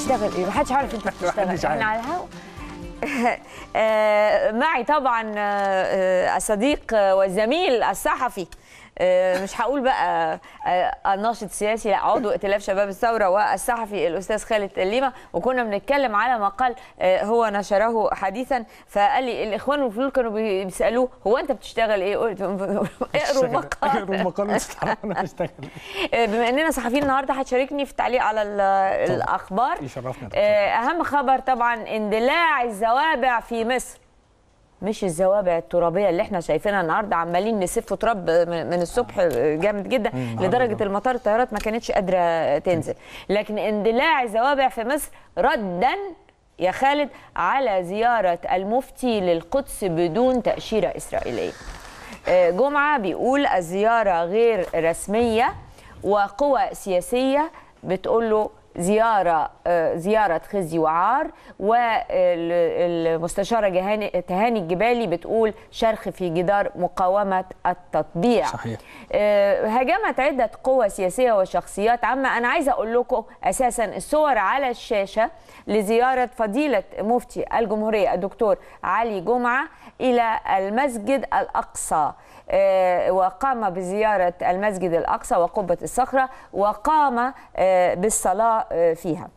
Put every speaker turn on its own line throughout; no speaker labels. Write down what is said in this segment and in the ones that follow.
بتشتغل ايه محدش عارف انت بتشتغل
محدش
احنا
عارف.
على الهوا آه، معي طبعا آه، آه، الصديق آه، والزميل الصحفي آه، مش هقول بقى آه، الناشط السياسي لا عضو ائتلاف شباب الثوره والصحفي الاستاذ خالد الليمه وكنا بنتكلم على مقال آه، هو نشره حديثا فقال لي الاخوان والفلول كانوا بيسالوه هو انت بتشتغل ايه؟ قلت اقروا المقال
اقروا المقال انت تعرف انا بشتغل
آه، بما اننا صحفيين النهارده هتشاركني في التعليق على ال- الاخبار
يشرفنا يا دكتور.
آه، اهم خبر طبعا اندلاع الزوابع في مصر مش الزوابع الترابيه اللي احنا شايفينها النهارده عمالين نسف تراب من من الصبح جامد جدا لدرجه المطار الطيارات ما كانتش قادره تنزل لكن اندلاع الزوابع في مصر ردا يا خالد على زياره المفتي للقدس بدون تاشيره اسرائيليه آه، جمعه بيقول الزياره غير رسميه وقوى سياسيه بتقول له زياره آه، زياره خزي وعار والمستشاره جهاني تهاني الجبالي بتقول شرخ في جدار مقاومه التطبيع
صحيح.
آه، هاجمت عده قوى سياسيه وشخصيات عامه انا عايزه اقول لكم اساسا الصور على الشاشه لزياره فضيله مفتي الجمهوريه الدكتور علي جمعه الى المسجد الاقصى آه، وقام بزياره المسجد الاقصى وقبه الصخره وقام آه، بالصلاه آه، فيها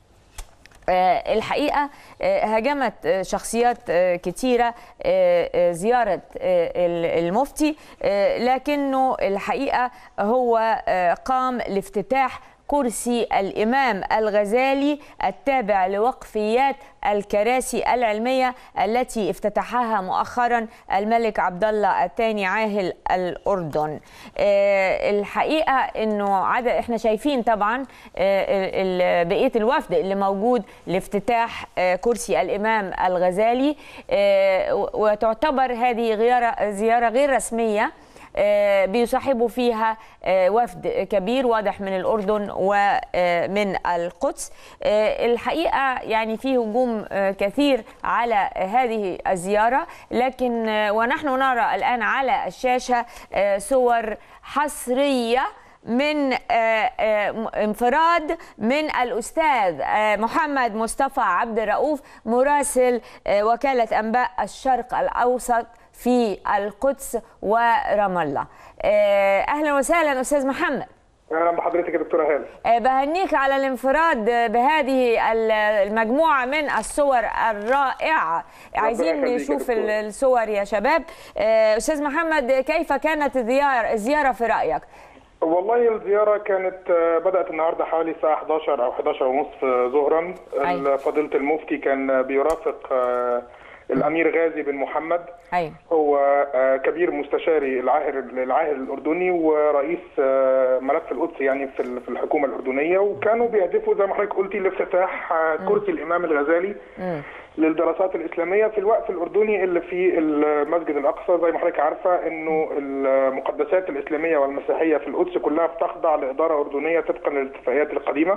آه، الحقيقه آه، هاجمت آه، شخصيات آه، كتيره آه، آه، زياره آه، ال- المفتي آه، لكنه الحقيقه هو آه، قام لافتتاح كرسي الامام الغزالي التابع لوقفيات الكراسي العلميه التي افتتحها مؤخرا الملك عبد الله الثاني عاهل الاردن. آه، الحقيقه انه عدد احنا شايفين طبعا آه، ال- ال- بقيه الوفد اللي موجود لافتتاح آه، كرسي الامام الغزالي آه، و- وتعتبر هذه غيارة- زياره غير رسميه آه، بيصاحبوا فيها آه، وفد كبير واضح من الأردن ومن القدس آه، الحقيقة يعني في هجوم آه، كثير على هذه الزيارة لكن آه، ونحن نرى الآن على الشاشة آه، صور حصرية من آه، آه، م- انفراد من الأستاذ آه، محمد مصطفى عبد الرؤوف مراسل آه، وكالة أنباء الشرق الأوسط في القدس ورام الله آه، أهلا وسهلا أستاذ محمد
اهلا بحضرتك يا دكتوره هاله
آه، بهنيك على الانفراد بهذه ال- المجموعة من الصور الرائعة عايزين
يخليك يا
نشوف
دكتور.
ال- الصور يا شباب آه، أستاذ محمد كيف كانت الزيارة الزيارة في رأيك؟
والله الزياره كانت آه، بدات النهارده حوالي الساعه 11 او 11 ونصف ظهرا
أيوة.
فضيله المفتي كان بيرافق آه، الامير غازي بن محمد
أيوة
هو آه، كبير مستشاري العاهر العاهر الاردني ورئيس آه، ملف القدس يعني في ال- في الحكومه الاردنيه وكانوا بيهدفوا زي ما حضرتك قلتي لافتتاح آه، كرسي الامام الغزالي للدراسات الاسلاميه في الوقف الاردني اللي في المسجد الاقصى زي ما حضرتك عارفه انه المقدسات الاسلاميه والمسيحيه في القدس كلها بتخضع لاداره اردنيه طبقا للاتفاقيات القديمه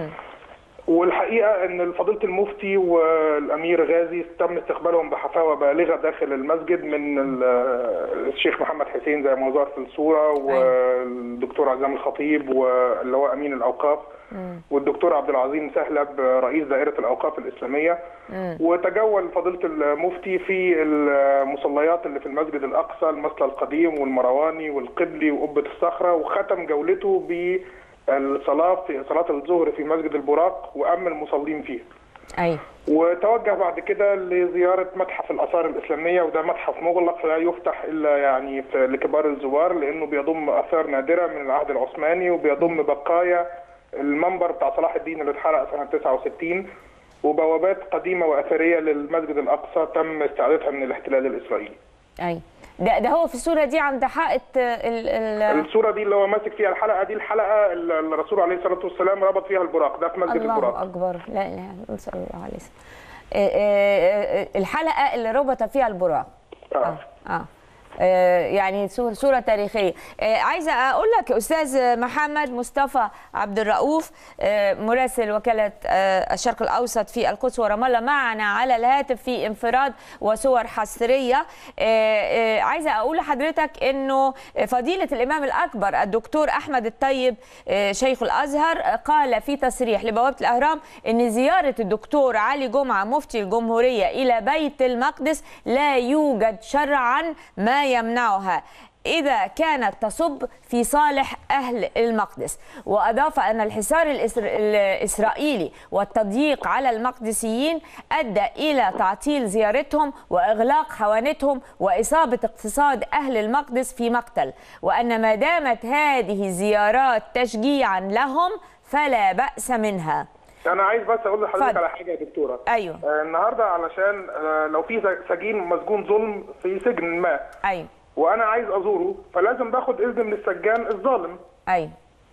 والحقيقه ان فضيله المفتي والامير غازي تم استقبالهم بحفاوه بالغه داخل المسجد من ال- الشيخ محمد حسين زي ما ظهر في الصوره والدكتور عزام الخطيب واللي هو امين الاوقاف والدكتور عبد العظيم سهلب رئيس دائره الاوقاف الاسلاميه وتجول فضيله المفتي في المصليات اللي في المسجد الاقصى المصلى القديم والمرواني والقبلي وقبه الصخره وختم جولته بالصلاه في صلاه الظهر في مسجد البراق وامن المصلين فيه
أيوة
وتوجه بعد كده لزيارة متحف الآثار الإسلامية وده متحف مغلق لا يفتح إلا يعني في- لكبار الزوار لأنه بيضم آثار نادرة من العهد العثماني وبيضم بقايا المنبر بتاع صلاح الدين اللي اتحرق سنة 69 وبوابات قديمة وأثرية للمسجد الأقصى تم استعادتها من الاحتلال الإسرائيلي
أيوة ده, ده هو في الصورة دي عند حائط ال ال
الصورة دي اللي هو ماسك فيها الحلقة دي الحلقة اللي الرسول عليه الصلاة والسلام ربط فيها البراق ده في مسجد
الله
البراق
اكبر لا اله الا الله صلى الله عليه وسلم آه، آه، آه، الحلقه اللي ربط فيها البراق
آه.
اه اه آه، يعني صور- صورة تاريخية آه، عايزة أقول لك أستاذ محمد مصطفى عبد الرؤوف آه، مراسل وكالة آه، الشرق الأوسط في القدس ورام الله معنا على الهاتف في انفراد وصور حصرية آه، آه، عايزة أقول لحضرتك أنه فضيلة الإمام الأكبر الدكتور أحمد الطيب آه، شيخ الأزهر آه، قال في تصريح لبوابة الأهرام أن زيارة الدكتور علي جمعة مفتي الجمهورية إلى بيت المقدس لا يوجد شرعا ما يمنعها إذا كانت تصب في صالح أهل المقدس وأضاف أن الحصار الإسر... الإسرائيلي والتضييق على المقدسيين أدى إلى تعطيل زيارتهم وإغلاق حوانتهم وإصابة اقتصاد أهل المقدس في مقتل وأن ما دامت هذه الزيارات تشجيعا لهم فلا بأس منها
انا عايز بس اقول لحضرتك
اتفضل.
على حاجه يا دكتوره
أيوه
آه، النهارده علشان آه، لو في سجين مسجون ظلم في سجن ما
أيوه
وانا عايز ازوره فلازم باخد اذن من السجان الظالم
أيوه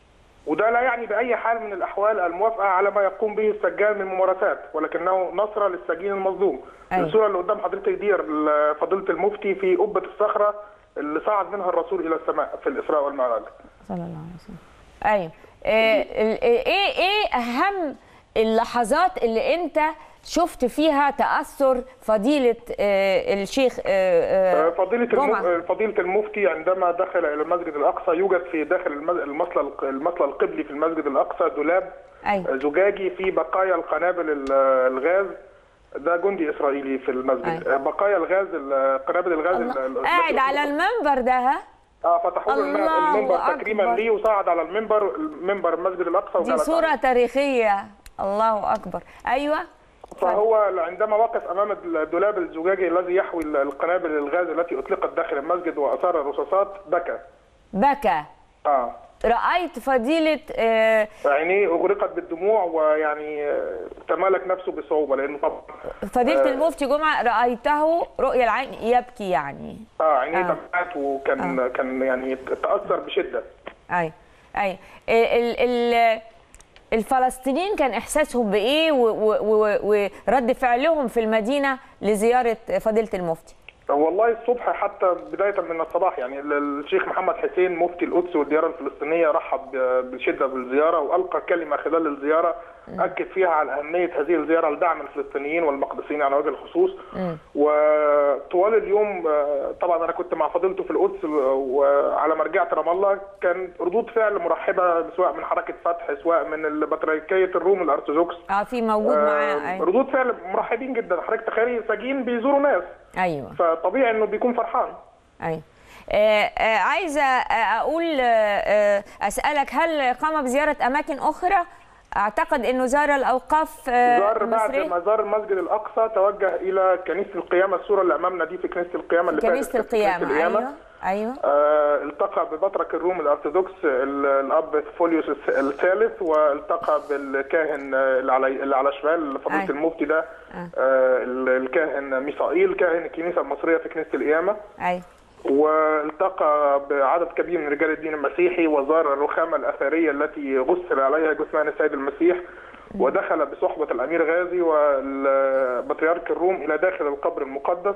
وده لا يعني باي حال من الاحوال الموافقه على ما يقوم به السجان من ممارسات ولكنه نصره للسجين المظلوم
أيوة.
الصوره اللي قدام حضرتك دي ال- فضيله المفتي في قبه الصخره اللي صعد منها الرسول الى السماء في الاسراء والمعراج
صلى الله عليه وسلم ايوه آه، ال- ايه ايه اهم اللحظات اللي انت شفت فيها تاثر فضيله آه، الشيخ آه، آه،
فضيلة
جمعة.
الم... فضيلة المفتي عندما دخل إلى المسجد الأقصى يوجد في داخل المز- المصلى الق- المصلى القبلي في المسجد الأقصى دولاب
أيوة.
زجاجي فيه بقايا القنابل ال- الغاز ده جندي إسرائيلي في المسجد
أيوة.
بقايا الغاز ال- قنابل الغاز ال- ال-
قاعد على المنبر ده ها
اه فتحوا له الم-
الله
المنبر تكريما
أكبر.
ليه وصعد على المنبر منبر المسجد الأقصى
دي
وجلس
صوره
عليه.
تاريخيه الله اكبر ايوه
فهو عندما وقف امام الدولاب الزجاجي الذي يحوي القنابل الغاز التي اطلقت داخل المسجد واثار الرصاصات بكى
بكى
اه
رايت فضيله آه،
عينيه اغرقت بالدموع ويعني آه، تمالك نفسه بصعوبه لانه طبعا
فضيله
آه.
المفتي جمعه رايته رؤيا العين يبكي يعني
اه عينيه
آه.
دمعت وكان كان يعني تاثر بشده
اي اي ال ال الفلسطينيين كان احساسهم بايه و- و- و- ورد فعلهم في المدينه لزياره فضيله المفتي
والله الصبح حتى بدايه من الصباح يعني ال- الشيخ محمد حسين مفتي القدس والديار الفلسطينيه رحب ب- بشده بالزياره والقى كلمه خلال الزياره اكد فيها على اهميه هذه الزياره لدعم الفلسطينيين والمقدسيين على وجه الخصوص وطوال اليوم آه، طبعا انا كنت مع فضيلته في القدس وعلى مرجعه رام الله كان ردود فعل مرحبه سواء من حركه فتح سواء من البطريركيه الروم الارثوذكس
اه في موجود معاه
آه،
أيوة.
ردود فعل مرحبين جدا حضرتك تخيلي سجين بيزوروا ناس
ايوه
فطبيعي انه بيكون فرحان
ايوه آه آه عايزه آه اقول آه آه اسالك هل قام بزياره اماكن اخرى اعتقد انه زار الاوقاف آه
زار بعد
المصرية؟
ما زار المسجد الاقصى توجه الى كنيسه القيامه الصوره اللي امامنا دي في كنيسه القيامه اللي
كنيسه
فاتت في كنيسة
القيامه ايوه ايوه
آه التقى ببطرك الروم الارثوذكس ال- الاب فوليوس الث- الثالث والتقى بالكاهن آه، اللي على اللي على شمال فضيله
أي.
المفتي ده آه ال- الكاهن ميسائيل كاهن الكنيسه المصريه في كنيسه القيامه
ايوه
والتقى بعدد كبير من رجال الدين المسيحي وزار الرخامة الأثرية التي غسل عليها جثمان السيد المسيح ودخل بصحبة الأمير غازي والبطريرك الروم إلى داخل القبر المقدس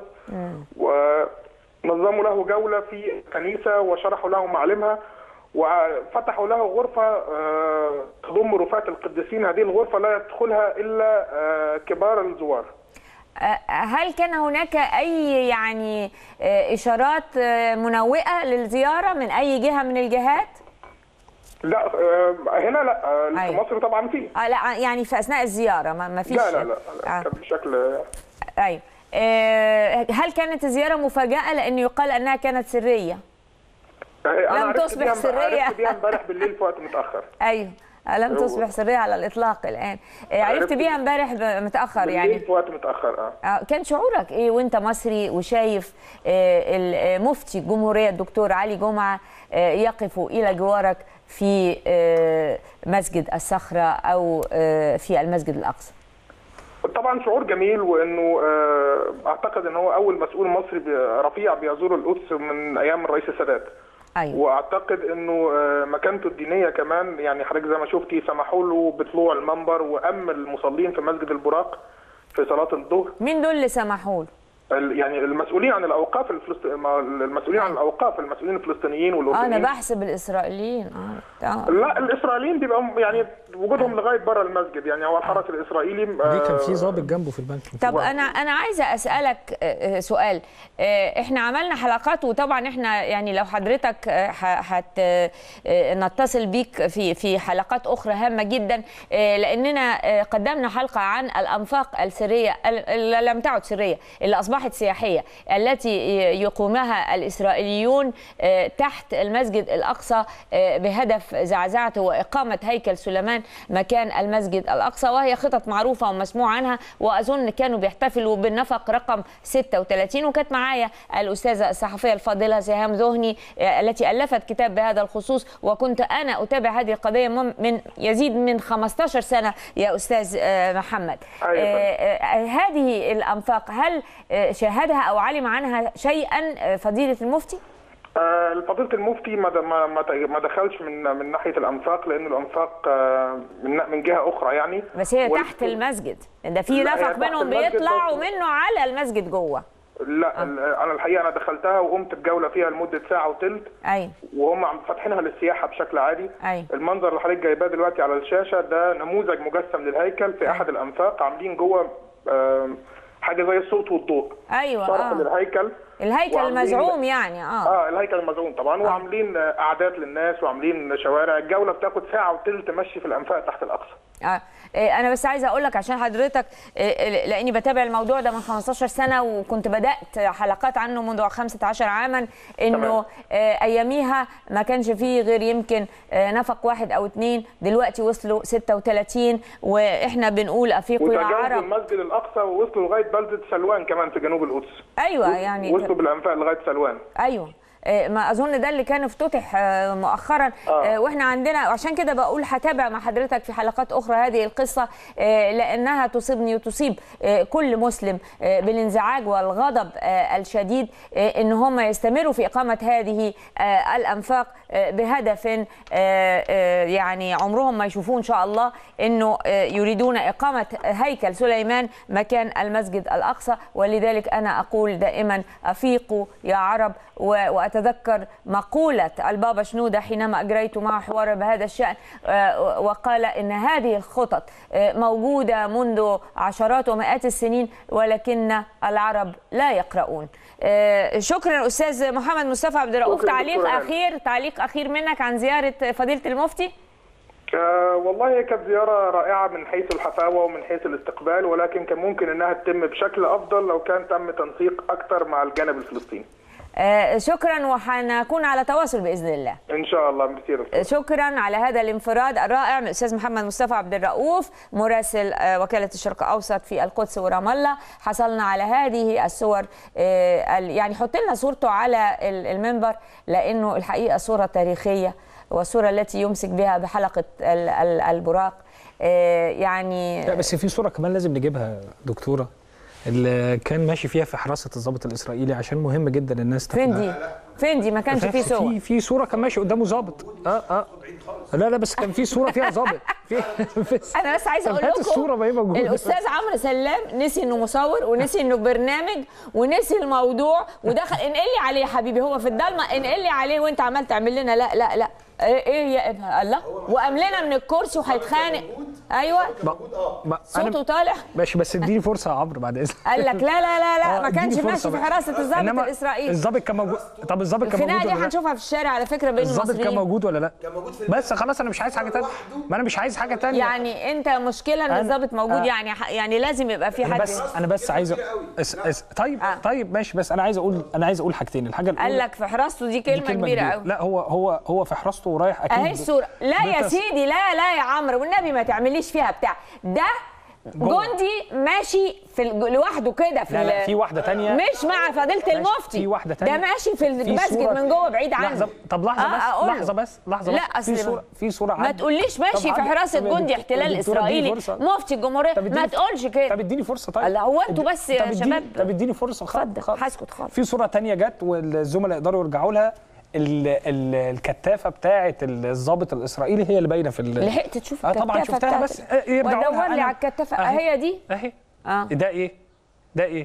ونظموا له جولة في الكنيسة وشرحوا له معالمها وفتحوا له غرفة آه، تضم رفاة القديسين هذه الغرفة لا يدخلها إلا آه، كبار الزوار
آه، هل كان هناك اي يعني آه، اشارات آه، منوئه للزياره من اي جهه من الجهات
لا آه، هنا لا آه، في
أيوة.
مصر طبعا فيه
آه لا يعني في اثناء الزياره ما, ما فيش
لا لا لا, لا.
آه.
كان بشكل
ايوه آه، هل كانت الزياره مفاجاه لان يقال انها كانت سريه
أنا
لم
عرفت
تصبح
بيها-
سرية.
عرفت بيها امبارح بالليل في وقت متاخر
ايوه آه، لم
هو-
تصبح سريه على الاطلاق الان آه، عرفت
عرفت
بيها امبارح ب- متاخر
بالليل
يعني
في وقت متاخر اه
آه، كان شعورك ايه وانت مصري وشايف آه، المفتي الجمهوريه الدكتور علي جمعه آه، يقف الى جوارك في آه، مسجد الصخره او آه، في المسجد الاقصى
طبعا شعور جميل وانه آه، اعتقد ان هو اول مسؤول مصري بي- رفيع بيزور القدس من ايام الرئيس السادات
ايوه
واعتقد انه آه، مكانته الدينيه كمان يعني حضرتك زي ما شفتي سمحوا له بطلوع المنبر وام المصلين في مسجد البراق في صلاه الظهر
مين دول اللي سمحوا له
ال- يعني المسؤولين عن الاوقاف الفلسط... ما- المسؤولين عن الاوقاف المسؤولين الفلسطينيين
اه انا
والاردنيين
بحسب الاسرائيليين اه آه.
لا الاسرائيليين بيبقى يعني وجودهم لغايه بره المسجد يعني هو الحرس الاسرائيلي
دي
آه،
كان في ضابط جنبه في البنك
طب انا انا عايزه اسالك آه، آه، سؤال آه، احنا عملنا حلقات وطبعا احنا يعني لو حضرتك آه، ح- هت آه، آه، نتصل بيك في في حلقات اخرى هامه جدا آه، لاننا آه، قدمنا حلقه عن الانفاق السريه اللي لم تعد سريه اللي اصبحت سياحيه التي يقومها الاسرائيليون آه، تحت المسجد الاقصى آه، بهدف زعزعته واقامه هيكل سليمان مكان المسجد الاقصى وهي خطط معروفه ومسموع عنها واظن كانوا بيحتفلوا بالنفق رقم 36 وكانت معايا الاستاذه الصحفيه الفاضله سهام ذهني آه، التي الفت كتاب بهذا الخصوص وكنت انا اتابع هذه القضيه من من يزيد من 15 سنه يا استاذ آه، محمد
أيوة.
آه، آه، هذه الانفاق هل آه، شاهدها او علم عنها شيئا آه، فضيله المفتي؟
آه، فضيله المفتي ما ما ما ما دخلش من من ناحيه الانفاق لان الانفاق آه، من من جهه اخرى يعني
بس هي
وال-
تحت المسجد ده في
لا، هي
نفق
تحت
منهم
المسجد
بيطلعوا
بس-
منه على المسجد جوه
لا ال- انا الحقيقه انا دخلتها وقمت بجوله فيها لمده ساعه وثلث
ايوه
وهم عم فاتحينها للسياحه بشكل عادي
أيوة.
المنظر اللي حضرتك جايباه دلوقتي على الشاشه ده نموذج مجسم للهيكل في احد الانفاق عاملين جوه آم، حاجه زي الصوت والضوء
ايوه
شرح
اه
للهيكل
الهيكل
وعاملين-
المزعوم يعني اه
اه الهيكل المزعوم طبعا وعاملين آه، قعدات للناس وعاملين شوارع الجوله بتاخد ساعه وثلث مشي في الانفاق تحت الاقصى
آه. إيه، انا بس عايزه اقول لك عشان حضرتك إيه، لاني بتابع الموضوع ده من 15 سنه وكنت بدات حلقات عنه منذ 15 عاما انه
تمام.
آه، اياميها ما كانش فيه غير يمكن آه، نفق واحد او اتنين دلوقتي وصلوا 36 واحنا بنقول افيقوا يا
وتجاوزوا
عرب
المسجد الاقصى ووصلوا لغايه بلده سلوان كمان في جنوب القدس
ايوه يعني
وصلوا بالانفاق لغايه سلوان
ايوه آه، ما اظن ده اللي كان افتتح آه، مؤخرا
آه.
آه، واحنا عندنا عشان كده بقول هتابع مع حضرتك في حلقات اخرى هذه القصه آه، لانها تصيبني وتصيب آه، كل مسلم آه، بالانزعاج والغضب آه، الشديد آه، ان هم يستمروا في اقامه هذه آه، الانفاق آه، بهدف آه، آه، يعني عمرهم ما يشوفوه ان شاء الله انه آه، يريدون اقامه هيكل سليمان مكان المسجد الاقصى ولذلك انا اقول دائما افيقوا يا عرب و- واتذكر مقوله البابا شنوده حينما اجريت معه حوارا بهذا الشان آه، وقال ان هذه الخطط آه، موجوده منذ عشرات ومئات السنين ولكن العرب لا يقرؤون آه، شكرا استاذ محمد مصطفى عبد الرؤوف
شكراً
تعليق
دكتورة هاني.
اخير تعليق اخير منك عن زياره فضيله المفتي
آه والله هي كانت زيارة رائعة من حيث الحفاوة ومن حيث الاستقبال ولكن كان ممكن انها تتم بشكل افضل لو كان تم تنسيق اكتر مع الجانب الفلسطيني.
آه، شكرا وحنكون على تواصل باذن الله
ان شاء الله كثير
شكرا على هذا الانفراد الرائع من الاستاذ محمد مصطفى عبد الرؤوف مراسل آه، وكاله الشرق الاوسط في القدس ورام الله حصلنا على هذه الصور آه، ال- يعني حط لنا صورته على ال- المنبر لانه الحقيقه صوره تاريخيه والصوره التي يمسك بها بحلقه ال- ال- البراق آه، يعني
لا بس في صوره كمان لازم نجيبها دكتوره اللي كان ماشي فيها في حراسه الضابط الاسرائيلي عشان مهم جدا الناس تاخد
فين دي فين دي ما كانش فيه صور
في في صوره كان ماشي قدامه ضابط اه اه لا لا بس كان في صوره فيها ضابط في بس
انا بس عايزه
طب
اقول
هات
لكم
الصوره ما هي موجوده
الاستاذ عمرو سلام نسي انه مصور ونسي انه برنامج ونسي الموضوع ودخل انقل لي عليه يا حبيبي هو في الضلمه انقل لي عليه وانت عمال تعمل لنا لا لا لا ايه إيه يا ابني الله وقام لنا من الكرسي وهيتخانق ايوه
ما ما
صوته
انا
طالع
ماشي بس اديني فرصه يا عمرو بعد اذنك
قال لك لا لا لا لا
آه،
ما كانش
اديني
ماشي
فرصة
في
بقى.
حراسه الضابط
إنما
الاسرائيلي
الضابط كان موجود طب الضابط كان
الخناقه
موجود
دي
ولا لا؟
هنشوفها في الشارع على فكره بين
الضابط كان
المصريين
موجود ولا لا بس خلاص انا مش عايز حاجه تانية ما انا مش عايز حاجه تانية
يعني انت مشكله ان
أنا-
الضابط موجود
آه.
يعني ح- يعني لازم يبقى في
انا
حد
بس انا بس عايز أ- اس اس طيب
آه.
طيب ماشي بس انا عايز اقول انا عايز اقول حاجتين الحاجه الاولى
قال لك في حراسته دي
دي
كلمه كبيره قوي
لا هو هو هو في حراسته ورايح اكيد
اهي الصورة لا يا
بتس-
سيدي لا لا يا عمرو والنبي ما تعمليش فيها بتاع ده
جوه.
جندي ماشي في الج- لوحده كده في
لا لا
ال-
في واحده تانية
مش مع فضيله المفتي
في واحده تانية
ده ماشي في المسجد
صورة-
من جوه بعيد عنه
لحظه طب لحظه
آه،
بس
أقول له.
لحظه بس لحظه
لا
بس في
اصل
صوره في صوره
ما
عندي.
تقوليش
طب
ماشي في
عندي-
حراسه
طب يا
جندي
دكتور-
احتلال
يا دكتورة اديني
اسرائيلي
فرصة.
مفتي الجمهوريه
طب
ما
اديني-
تقولش كده
طب اديني فرصه طيب
لا، هو انتوا
اد-
بس يا
طب اديني-
شباب.
طب اديني فرصه خالص
اتفضل،
خالص.
هسكت خالص.
في صوره تانية جت والزملاء يقدروا يرجعوا لها ال- ال- الكتافه بتاعه الضابط الاسرائيلي هي اللي باينه في ال-
لحقت تشوف
اه طبعا
الكتافة
شفتها
بتاعت-
بس آه، يرجعوا
ودور
لها
لي
أنا-
على الكتافه
أهي.
هي دي
اهي
اه
ده ايه ده ايه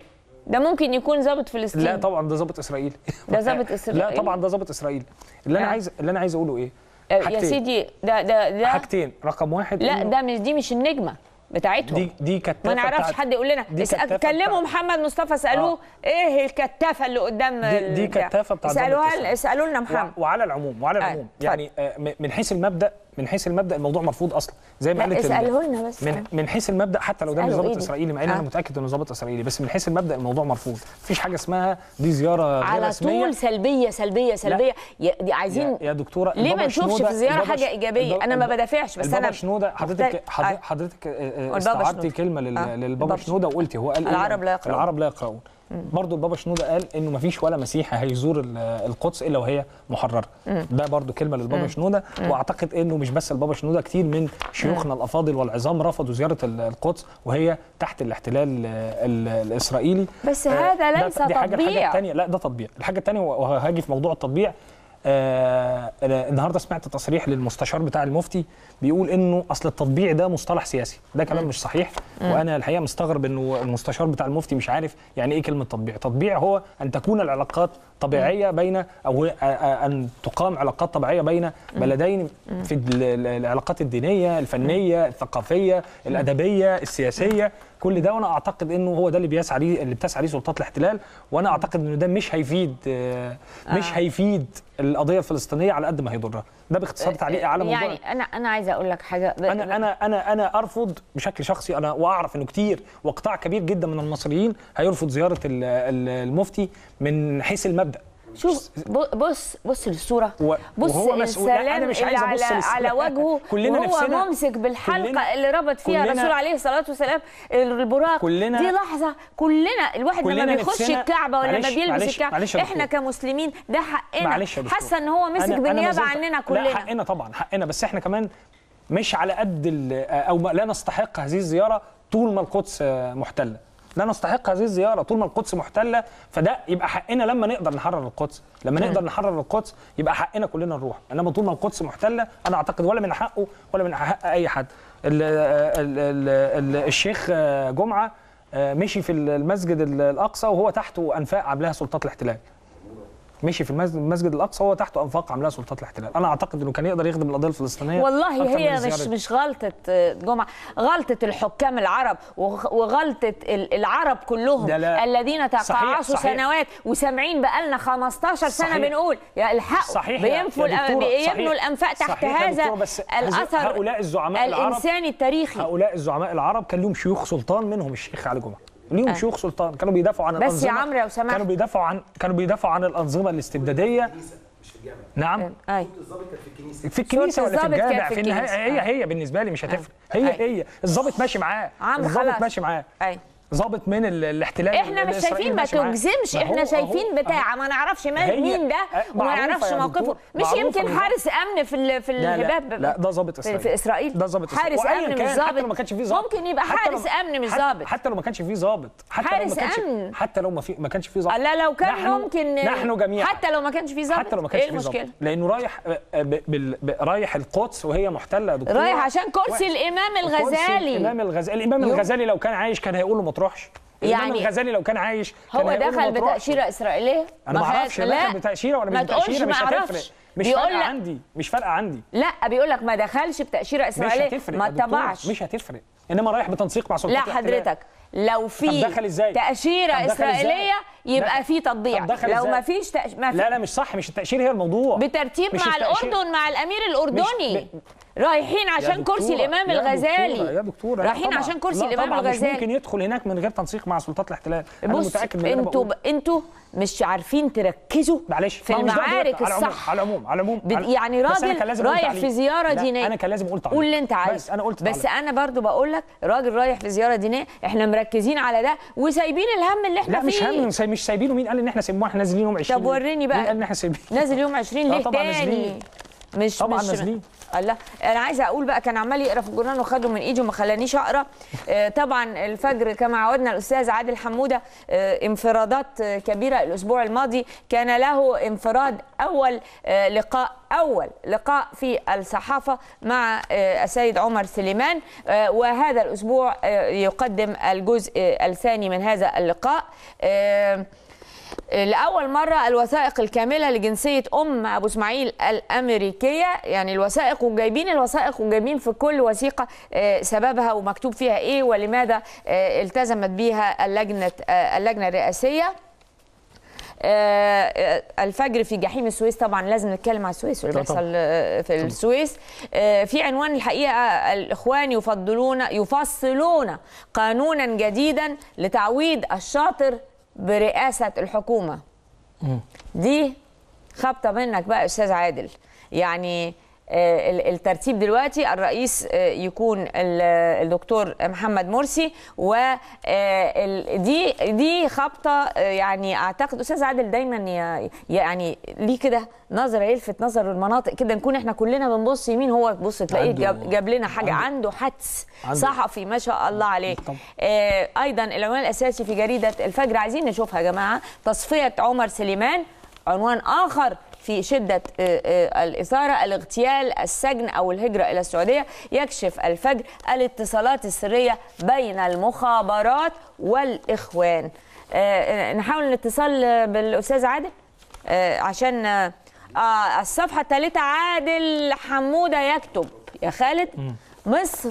ده ممكن يكون ضابط فلسطين
لا طبعا ده ضابط اسرائيلي
ده ضابط إسرائيلي؟
لا طبعا ده ضابط اسرائيلي اللي انا
آه.
عايز اللي انا عايز اقوله ايه
آه، يا
حاجتين.
سيدي ده ده ده
حاجتين رقم واحد
لا
إنه
ده مش دي مش النجمه بتاعتهم
دي دي كتافه
ما نعرفش
بتاعت-
حد يقول لنا
دي
اس-
كتافة
كلموا
بتاعت-
محمد مصطفى سالوه
آه.
ايه الكتافه اللي قدام
دي- دي
البتاع.
كتافة بتاعت ضابط
اسالوها
إسرائيل.
اسالوا لنا محمد
و- وعلى العموم وعلى
آه،
العموم
اتفضل.
يعني آه، م- من حيث المبدا من حيث المبدا الموضوع مرفوض اصلا زي ما
لا،
قالت ال-
اسأله لنا بس.
من من حيث المبدا حتى لو ده مش
اسأله
ضابط
إيه ده؟
اسرائيلي مع ان
آه.
انا متاكد انه ضابط اسرائيلي بس من حيث المبدا الموضوع مرفوض مفيش حاجه اسمها دي زياره غير
على
رسميه
طول سلبيه سلبيه سلبيه يا- دي عايزين
يا, يا دكتوره
ليه
البابا
ما نشوفش
شنودة-
في زياره
البابا
حاجه
ش-
ايجابيه
البابا-
انا ما بدافعش بس
البابا
انا
شنودة حضرتك
مختلف.
حضرتك,
آه.
حضرتك آه، آه،
البابا
استعرضتي
شنودة.
كلمه لل-
آه.
للبابا
البابا
شنودة وقلتي هو قال إيه؟
العرب لا يقرؤون.
العرب لا يقرؤون برضه البابا شنودة قال انه ما فيش ولا مسيحي هيزور ال- القدس الا وهي محرره ده برضه كلمه للبابا شنودة واعتقد انه مش بس البابا شنودة كتير من شيوخنا الافاضل والعظام رفضوا زياره ال- القدس وهي تحت الاحتلال آه، ال- الاسرائيلي
بس
آه،
هذا
ده-
ليس
دي حاجه الحاجه
تطبيع.
الثانيه لا ده تطبيع الحاجه الثانيه وهاجي في موضوع التطبيع آه أنا النهارده سمعت تصريح للمستشار بتاع المفتي بيقول انه اصل التطبيع ده مصطلح سياسي ده كلام مش صحيح وانا الحقيقه مستغرب انه المستشار بتاع المفتي مش عارف يعني ايه كلمه تطبيع تطبيع هو ان تكون العلاقات طبيعيه بين او آه، آه، ان تقام علاقات طبيعيه بين بلدين في ال- ال- العلاقات الدينيه الفنيه الثقافيه الادبيه السياسيه كل ده وانا اعتقد انه هو ده اللي بيسعى ليه اللي بتسعى ليه سلطات الاحتلال وانا اعتقد انه ده مش هيفيد آه، مش هيفيد القضيه الفلسطينيه على قد ما هيضرها ده باختصار تعليقي على موضوع
يعني انا انا عايزه اقول لك حاجه
انا انا انا انا ارفض بشكل شخصي انا واعرف انه كتير وقطاع كبير جدا من المصريين هيرفض زياره ال- ال- المفتي من حيث المبدا
شوف ب- بص بص للصوره
و-
بص
وهو مسؤول- لا،
السلام
أنا مش
اللي
عايز
على
أبص للس-
على وجهه
كلنا
وهو
نفسنا-
ممسك بالحلقه
كلنا-
اللي ربط فيها
كلنا-
الرسول عليه الصلاه والسلام البراق
كلنا-
دي لحظه كلنا الواحد لما
كلنا
بيخش
نفسنا-
الكعبه ولا ما
معلش-
بيلبس
معلش-
الكعبه
معلش يا
احنا
دكتور.
كمسلمين ده حقنا
معلش يا دكتور.
حاسه ان هو مسك
أنا- أنا ما
بالنيابه
زلت-
عننا
لا
كلنا
حقنا طبعا حقنا بس احنا كمان مش على قد ال- او ما- لا نستحق هذه الزياره طول ما القدس آه، محتله لا نستحق هذه الزياره طول ما القدس محتله فده يبقى حقنا لما نقدر نحرر القدس لما نقدر نحرر القدس يبقى حقنا كلنا نروح انما طول ما القدس محتله انا اعتقد ولا من حقه ولا من حق اي حد ال ال ال ال الشيخ آه، جمعه آه، مشي في المسجد ال- الاقصى وهو تحته انفاق عاملاها سلطات الاحتلال مشي في المسجد, المسجد الاقصى وهو تحته انفاق عاملاها سلطات الاحتلال انا اعتقد انه كان يقدر يخدم القضيه الفلسطينيه
والله
أكتر
هي
من
مش
الزيارة دي.
مش غلطة آه، جمعة غلطة الحكام العرب وغ- وغلطة ال- العرب كلهم
ده لا.
الذين
صحيح،
تقاعسوا
صحيح.
سنوات وسامعين بقالنا 15 سنة
صحيح.
بنقول يا الحقوا
صحيح يا-
بينفوا
يا
الأ-
دكتورة،
بيبنوا
صحيح.
الأنفاق تحت
صحيح يا
هذا
دكتورة، بس هذو-
الأثر
هؤلاء الزعماء العرب-
الإنساني التاريخي
هؤلاء الزعماء العرب كان لهم شيوخ سلطان منهم الشيخ علي جمعه ليهم
آه.
شيوخ سلطان كانوا بيدافعوا عن
بس يا
الانظمه
عمرو لو سمحت.
كانوا بيدافعوا عن كانوا بيدافعوا عن الانظمه الاستبداديه نعم
أي.
في الكنيسه ولا في
الضابط كان
الجامع
في
في النهايه
الكنيسة.
هي هي بالنسبه لي مش هتفرق هي
أي.
هي الضابط ماشي معاه
عمرو
الضابط
خلاص.
ماشي معاه
أي.
ضابط من ال- الاحتلال
احنا مش
الإسرائيلي
شايفين ما
ماشي معاه.
تجزمش
ما هو-
احنا
أهو-
شايفين
أهو.
بتاع ما نعرفش ما-
هي-
مين ده
أه،
وما
معروفة
نعرفش
يا
موقفه
دكتور،
مش
معروفة
يمكن
بالظبط.
حارس امن في ال- في
لا لا
الهباب
لا ده ضابط
في,
اسرائيل
في اسرائيل
ده ضابط إسرائيل.
حارس
وأياً
امن
كان،
مش ضابط
حتى لو ما كانش فيه ضابط
ممكن يبقى
حتى
حارس
لو-
امن مش
حتى-
ضابط
حتى لو ما كانش فيه ضابط حتى لو
حارس
ما كانش
أمن.
حتى لو ما في ما كانش فيه ضابط
لا لو كان
نحن-
ممكن
نحن جميعا
حتى لو ما كانش فيه ضابط
حتى لو ما كانش
ايه
فيه ضابط
المشكله
لانه رايح آه، آه، ب- بال- ب- رايح القدس وهي محتله يا دكتور
رايح عشان كرسي
واحد.
الامام
كرسي
الغزالي
الامام الغزالي الامام
يو.
الغزالي لو كان عايش كان هيقول له ما تروحش الامام
يعني
الغزالي لو كان عايش كان
هو
هيقول له
دخل
ما تروحش.
بتاشيره اسرائيليه
انا ما
خدش-
اعرفش
لا.
دخل بتاشيره ولا
ما
مش
تقولش
بتاشيره
ما
مش هتفرق
اعرفش
مش
بيقول
فارقه
لك
عندي مش فارقه عندي
لا بيقول لك ما دخلش بتاشيره
مش
اسرائيليه
هتفرق
ما
يا دكتور،
اتبعش
مش هتفرق انما رايح بتنسيق مع سلطات
لا
الاحتلال.
حضرتك لو في
طب دخل إزاي؟
تأشيرة
طب دخل إزاي؟
إسرائيلية يبقى
دخل-
في تطبيع
طب دخل
لو
إزاي؟
ما فيش تأش... ما في
لا لا مش صح مش التاشير هي الموضوع
بترتيب
مش
مع
التأشيرة.
الأردن مع الأمير الأردني
مش-
رايحين عشان
دكتورة،
كرسي الإمام
يا
الغزالي
دكتورة، يا دكتورة لا
رايحين
طبعاً.
عشان كرسي
لا
الإمام
طبعاً مش
الغزالي
ممكن يدخل هناك من غير تنسيق مع سلطات الاحتلال انا
بص
متاكد من اللي أنا
انتوا
بقوله.
انتوا مش عارفين تركزوا
معلش
في
ما هو مش ده
المعارك
دلوقتي. على العموم-
الصح
على العموم على العموم
بت-
على-
يعني
بس أنا
راجل
كان لازم أقول
رايح
تعليق.
في زياره
لا،
دينيه
انا كان لازم اقول تعليق
قول اللي انت عايزه
بس انا قلت
بس
تعليق.
انا برضو بقول لك راجل رايح في زياره دينيه احنا مركزين على ده وسايبين الهم اللي احنا
لا مش
فيه
هم ساي- مش سايبينه مين قال ان احنا سايبينه احنا نازلين يوم 20
طب وريني بقى.
مين قال ان احنا سايبين
نازل يوم 20
آه
ليه
طبعاً
تاني
نازلين.
مش
طبعاً
مش
نازلين.
الله انا عايزه اقول بقى كان عمال يقرا في الجورنال وخده من ايدي وما خلانيش اقرا آه، طبعا الفجر كما عودنا الاستاذ عادل حموده آه، انفرادات آه، كبيره الاسبوع الماضي كان له انفراد اول آه، لقاء اول لقاء في الصحافه مع آه، السيد عمر سليمان آه، وهذا الاسبوع آه، يقدم الجزء آه، الثاني من هذا اللقاء آه، لأول مرة الوثائق الكاملة لجنسية أم أبو إسماعيل الأمريكية يعني الوثائق وجايبين الوثائق وجايبين في كل وثيقة آه، سببها ومكتوب فيها إيه ولماذا آه، التزمت بيها اللجنة آه، اللجنة الرئاسية آه، آه، الفجر في جحيم السويس طبعا لازم نتكلم على السويس واللي
طبعاً.
بيحصل آه، في السويس آه، في عنوان الحقيقه الاخوان يفضلون يفصلون قانونا جديدا لتعويض الشاطر برئاسه الحكومه دي خبطه منك بقى يا استاذ عادل يعني آه، ال- الترتيب دلوقتي الرئيس آه، يكون ال- الدكتور محمد مرسي ودي دي خبطه آه، يعني اعتقد استاذ عادل دايما ي- يعني ليه كده نظره يلفت نظر المناطق كده نكون احنا كلنا بنبص يمين هو تبص تلاقيه
عنده-
جاب, جاب لنا حاجه
عنده-
عنده حدس
عنده-
صحفي ما شاء الله عليه
طبعا.
آه، ايضا العنوان الاساسي في جريده الفجر عايزين نشوفها يا جماعه تصفيه عمر سليمان عنوان اخر في شده آه، آه، الاثاره الاغتيال السجن او الهجره الى السعوديه يكشف الفجر الاتصالات السريه بين المخابرات والاخوان آه، نحاول الاتصال بالاستاذ عادل آه، عشان آه، آه، الصفحه الثالثه عادل حموده يكتب يا خالد مصر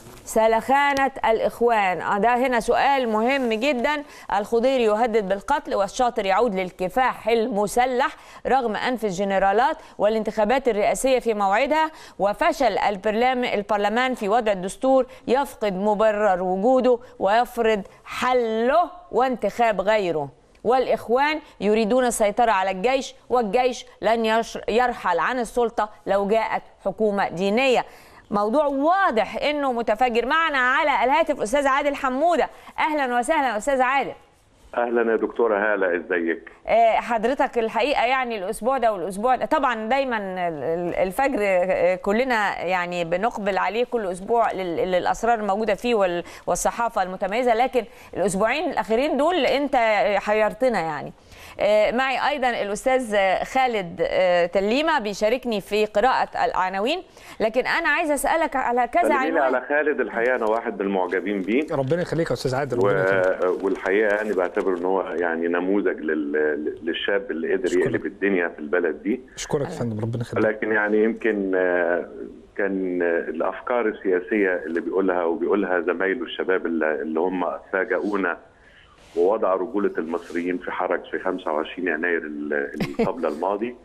سلخانة الإخوان آه ده هنا سؤال مهم جدا الخضير يهدد بالقتل والشاطر يعود للكفاح المسلح رغم أنف الجنرالات والانتخابات الرئاسية في موعدها وفشل البرلام البرلمان في وضع الدستور يفقد مبرر وجوده ويفرض حله وانتخاب غيره والإخوان يريدون السيطرة على الجيش والجيش لن يش- يرحل عن السلطة لو جاءت حكومة دينية موضوع واضح انه متفجر معنا على الهاتف استاذ عادل حموده اهلا وسهلا استاذ عادل
اهلا يا دكتوره هاله ازيك
آه، حضرتك الحقيقه يعني الاسبوع ده والاسبوع ده طبعا دايما ال- ال- الفجر آه، كلنا يعني بنقبل عليه كل اسبوع لل- للاسرار الموجوده فيه وال- والصحافه المتميزه لكن الاسبوعين الاخيرين دول انت حيرتنا يعني آه، معي ايضا الاستاذ خالد آه، تليمه بيشاركني في قراءه العناوين لكن انا عايزه اسالك على كذا
سلمي لي على
عنوان
خالد الحقيقه انا واحد من المعجبين بيه
ربنا يخليك يا استاذ عادل
و...
ربنا يخليك
والحقيقه يعني بعتبر ان هو يعني نموذج لل... للشاب اللي قدر
شكراً.
يقلب الدنيا في البلد دي
اشكرك يا فندم ربنا يخليك
لكن يعني يمكن آه، كان آه، الافكار السياسيه اللي بيقولها وبيقولها زمايله الشباب اللي اللي هم فاجئونا ووضع رجوله المصريين في حرج في 25 يناير ال- اللي قبل الماضي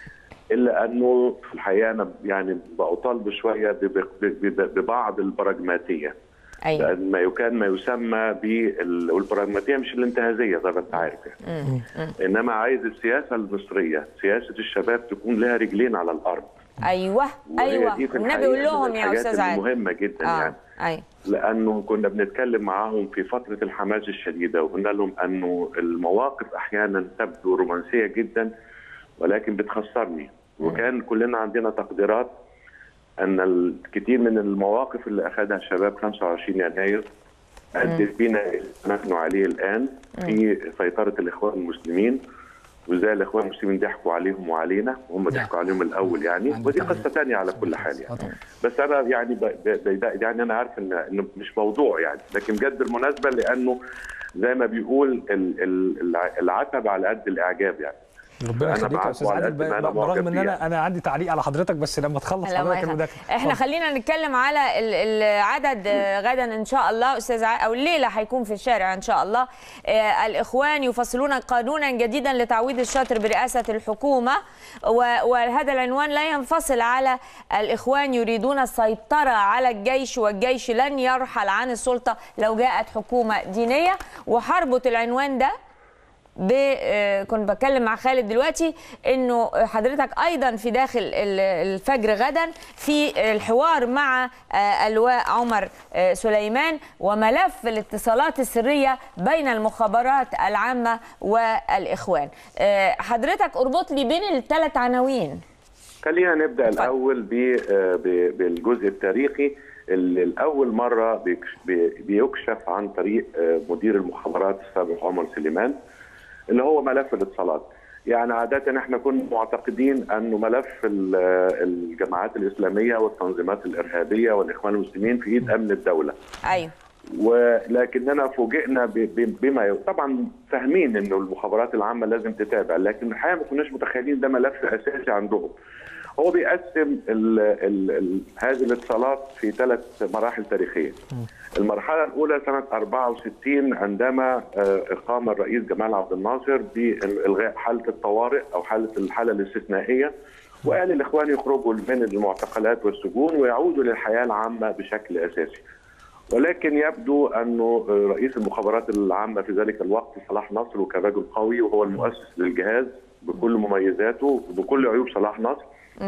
الا انه في الحقيقه انا يعني بطالب شويه بب- بب- ببعض البراجماتيه
ايوه
لان ما كان ما يسمى بال والبراجماتيه مش الانتهازيه زي ما انت عارف يعني انما عايز السياسه المصريه سياسه الشباب تكون لها رجلين على الارض
ايوه
وهي
ايوه
دي في
النبي
الحقيقة
يقول
من
لهم يا
الحاجات
استاذ عادل
المهمه جدا
اه
يعني
ايوه
لانه كنا بنتكلم معاهم في فتره الحماس الشديده وقلنا لهم انه المواقف احيانا تبدو رومانسيه جدا ولكن بتخسرني وكان كلنا عندنا تقديرات ان الكثير من المواقف اللي اخذها الشباب 25 يناير ادت بنا إلى ما نحن عليه الان في سيطره الاخوان المسلمين وازاي الاخوان المسلمين ضحكوا عليهم وعلينا وهم
نعم.
ضحكوا عليهم الاول يعني
عندك
ودي
حق.
قصه ثانيه على كل حال
آه
يعني
طبعا.
بس انا يعني ب... ب... ب... يعني انا عارف ان انه مش موضوع يعني لكن بجد بالمناسبه لانه زي ما بيقول ال... ال... الع- العتب على قد الاعجاب يعني
ربنا
أنا
يخليك يا
بعاتبه
استاذ
على
عادل
قد ما أنا
ب- برغم
معجب
ان
بيه
انا انا عندي تعليق على حضرتك بس لما تخلص
لا ما
حضرتك
يخ-
المداخله
احنا
اتفضل.
خلينا نتكلم على ال- العدد آه، غدا ان شاء الله استاذ ع... او الليله هيكون في الشارع ان شاء الله آه، الاخوان يفصلون قانونا جديدا لتعويض الشاطر برئاسه الحكومه و... وهذا العنوان لا ينفصل على الاخوان يريدون السيطره على الجيش والجيش لن يرحل عن السلطه لو جاءت حكومه دينيه وهربط العنوان ده ب آه، كنت بتكلم مع خالد دلوقتي انه حضرتك ايضا في داخل ال- الفجر غدا في الحوار مع آه، اللواء عمر آه، سليمان وملف الاتصالات السريه بين المخابرات العامه والاخوان آه، حضرتك اربط لي بين الثلاث عناوين
خلينا نبدا
اتفضل.
الاول ب- آه، ب- بالجزء التاريخي اللي لاول مره بيكش- بي- بيكشف عن طريق آه، مدير المخابرات السابق عمر سليمان اللي هو ملف الاتصالات يعني عادة احنا كنا معتقدين انه ملف ال- آه، الجماعات الاسلاميه والتنظيمات الارهابيه والاخوان المسلمين في ايد امن الدوله
ايوه
ولكننا فوجئنا ب- ب- بما ي- طبعا فاهمين انه المخابرات العامه لازم تتابع لكن الحقيقه ما كناش متخيلين ده ملف اساسي عندهم. هو بيقسم ال ال ال هذه الاتصالات في ثلاث مراحل تاريخيه. المرحله الاولى سنه 64 عندما آه، قام الرئيس جمال عبد الناصر بالغاء حاله الطوارئ او حاله الحاله الاستثنائيه وقال الاخوان يخرجوا من المعتقلات والسجون ويعودوا للحياه العامه بشكل اساسي. ولكن يبدو انه رئيس المخابرات العامه في ذلك الوقت صلاح نصر وكان رجل قوي وهو المؤسس للجهاز بكل مميزاته وبكل عيوب صلاح نصر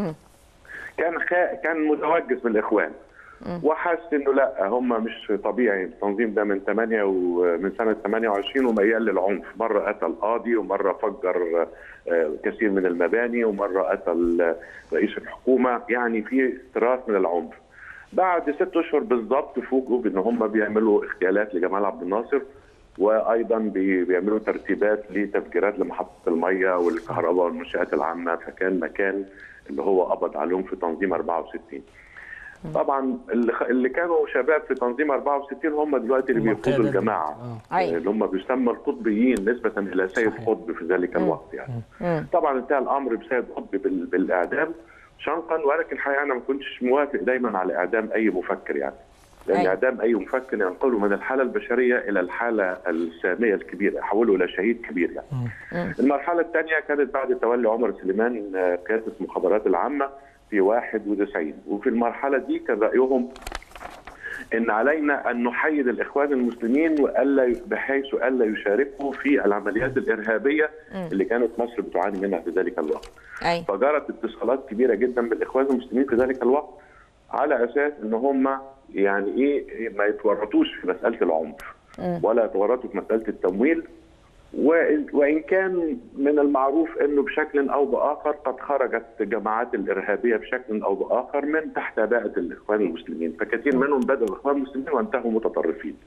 كان خا... كان متوجس بالاخوان وحس انه لا هم مش طبيعي التنظيم ده من 8 ومن سنه 28 وميال للعنف مره قتل قاضي ومره فجر آه، كثير من المباني ومره قتل آه، رئيس الحكومه يعني في تراث من العنف بعد ست اشهر بالظبط فوجئوا بان هم بيعملوا اغتيالات لجمال عبد الناصر وايضا بي- بيعملوا ترتيبات لتفجيرات لمحطه الميه والكهرباء والمنشات العامه فكان مكان اللي هو قبض عليهم في تنظيم 64 طبعا اللي خ- اللي كانوا شباب في تنظيم 64 هم دلوقتي اللي
هم
بيقودوا
القيادات
الجماعه
آه.
أيوة.
اللي هم بيسمى القطبيين نسبه الى سيد
صحيح.
قطب في ذلك الوقت يعني طبعا انتهى الامر بسيد قطب بال- بالاعدام شنقا ولكن الحقيقه انا ما كنتش موافق دايما على اعدام اي مفكر يعني لان
أيوة.
اعدام اي مفكر ينقله من الحاله البشريه الى الحاله الساميه الكبيره يحوله الى شهيد كبير يعني المرحله الثانيه كانت بعد تولي عمر سليمان آه، قياده المخابرات العامه في 91 وفي المرحله دي كان رايهم ان علينا ان نحيد الاخوان المسلمين والا بحيث الا يشاركوا في العمليات الارهابيه اللي كانت مصر بتعاني منها في ذلك الوقت.
ايوه
فجرت اتصالات كبيره جدا بالاخوان المسلمين في ذلك الوقت على اساس ان هم يعني ايه ما يتورطوش في مساله العنف ولا يتورطوا في مساله التمويل وإن- وان كان من المعروف انه بشكل او باخر قد خرجت الجماعات الارهابيه بشكل او باخر من تحت عباءه الاخوان المسلمين فكثير منهم بداوا الاخوان المسلمين وانتهوا متطرفين.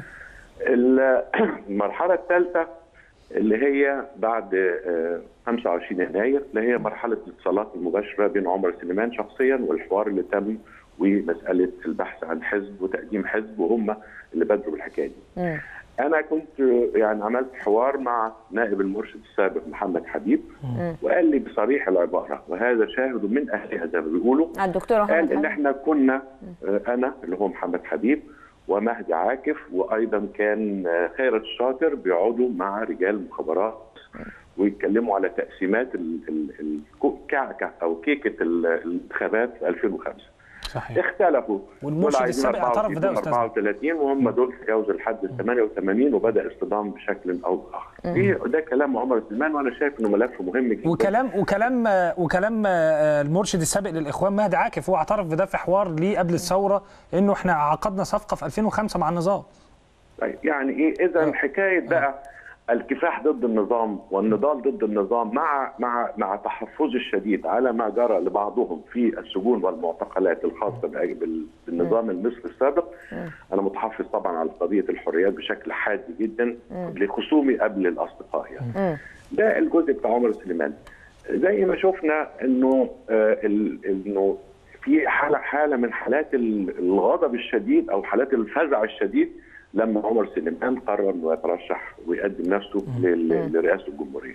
ال- المرحله الثالثه اللي هي بعد آه، 25 يناير اللي هي مرحله الاتصالات المباشره بين عمر سليمان شخصيا والحوار اللي تم ومساله البحث عن حزب وتقديم حزب وهم اللي بدروا بالحكايه دي. انا كنت يعني عملت حوار مع نائب المرشد السابق محمد حبيب وقال لي بصريح العباره وهذا شاهد من اهلها زي ما بيقولوا
الدكتور محمد
قال ان
حمد.
احنا كنا آه، انا اللي هو محمد حبيب ومهدي عاكف وايضا كان آه، خيرت الشاطر بيقعدوا مع رجال المخابرات ويتكلموا على تقسيمات ال- ال- الكعكه او كيكه ال- الانتخابات في 2005
صحيح
اختلفوا
والمرشد
دول عايزين
السابق اعترف بده يا
64
أستاذ.
34 وهم دول تجاوزوا الحد ال 88 وبدا اصطدام بشكل او باخر. دي- ده كلام عمر سليمان وانا شايف انه ملف مهم جدا
وكلام وكلام وكلام آه، المرشد السابق للاخوان مهدي عاكف هو اعترف بده في حوار ليه قبل الثوره انه احنا عقدنا صفقه في 2005 مع النظام
طيب يعني ايه اذا حكايه بقى الكفاح ضد النظام والنضال ضد النظام مع مع مع تحفظ الشديد على ما جرى لبعضهم في السجون والمعتقلات الخاصه بأ- بال- بالنظام المصري السابق انا متحفظ طبعا على قضيه الحريات بشكل حاد جدا لخصومي قبل الاصدقاء يعني ده الجزء بتاع عمر سليمان زي ما شفنا انه آه ال- انه في حاله حاله من حالات ال- الغضب الشديد او حالات الفزع الشديد لما عمر سليمان قرر انه يترشح ويقدم نفسه لل- لرئاسه الجمهوريه.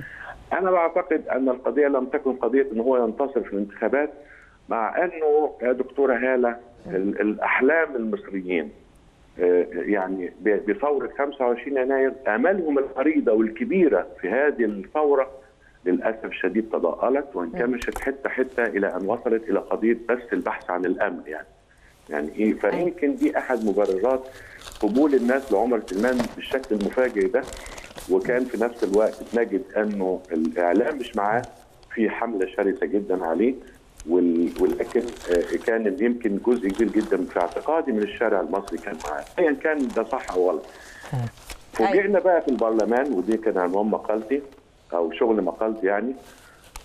انا بعتقد ان القضيه لم تكن قضيه ان هو ينتصر في الانتخابات مع انه يا دكتوره هاله ال- الاحلام المصريين آه، يعني ب- بثوره 25 يناير املهم العريضه والكبيره في هذه الثوره للاسف الشديد تضاءلت وانكمشت حته حته الى ان وصلت الى قضيه بس البحث عن الامن يعني. يعني ايه فيمكن دي احد مبررات قبول الناس لعمر سلمان بالشكل المفاجئ ده وكان في نفس الوقت نجد انه الاعلام مش معاه في حمله شرسه جدا عليه وال- ولكن آه، كان يمكن جزء كبير جدا في اعتقادي من الشارع المصري كان معاه ايا كان ده صح او غلط فوجئنا بقى في البرلمان ودي كان عنوان مقالتي او شغل مقالتي يعني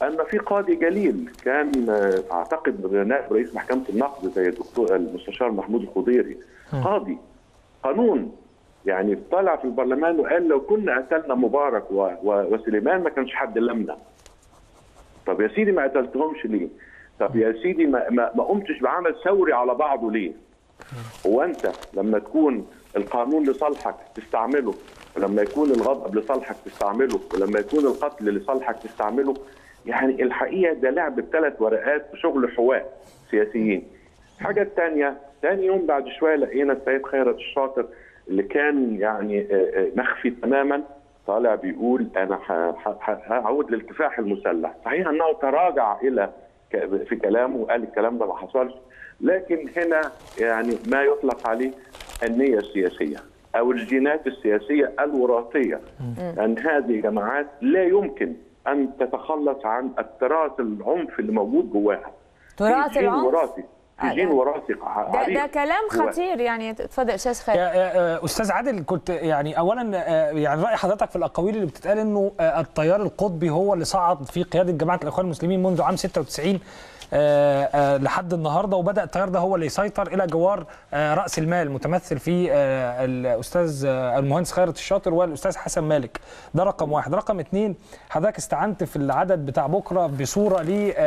ان في قاضي جليل كان آه، اعتقد نائب رئيس محكمه النقد زي الدكتور المستشار محمود الخضيري قاضي قانون يعني طلع في البرلمان وقال لو كنا قتلنا مبارك و- و- وسليمان ما كانش حد لمنا طب يا سيدي ما قتلتهمش ليه؟ طب يا سيدي ما, ما, ما قمتش بعمل ثوري على بعضه ليه؟ هو انت لما تكون القانون لصالحك تستعمله ولما يكون الغضب لصالحك تستعمله ولما يكون القتل لصالحك تستعمله يعني الحقيقه ده لعب بثلاث ورقات وشغل حواء سياسيين. الحاجه الثانيه ثاني يوم بعد شويه لقينا السيد خيرت الشاطر اللي كان يعني آه، آه، مخفي تماما طالع بيقول انا ه- ه- ه- هعود للكفاح المسلح، صحيح انه تراجع الى ك- في كلامه وقال الكلام ده ما حصلش لكن هنا يعني ما يطلق عليه النيه السياسيه او الجينات السياسيه الوراثيه ان هذه جماعات لا يمكن ان تتخلص عن التراث العنف اللي موجود جواها
تراث
في جين
العنف
وراثي
آه،
في جين
ده-
وراثي
ده,
عريق
ده كلام
جواها.
خطير يعني اتفضل استاذ
يا-
خالد
يا- استاذ عادل كنت يعني اولا آه، يعني راي حضرتك في الاقاويل اللي بتتقال انه آه، التيار القطبي هو اللي صعد في قياده جماعه الاخوان المسلمين منذ عام 96 آه، آه، لحد النهارده وبدا التيار ده هو اللي يسيطر الى جوار آه، راس المال متمثل في آه، الاستاذ آه، المهندس خيرت الشاطر والاستاذ حسن مالك ده رقم واحد رقم اثنين حضرتك استعنت في العدد بتاع بكره بصوره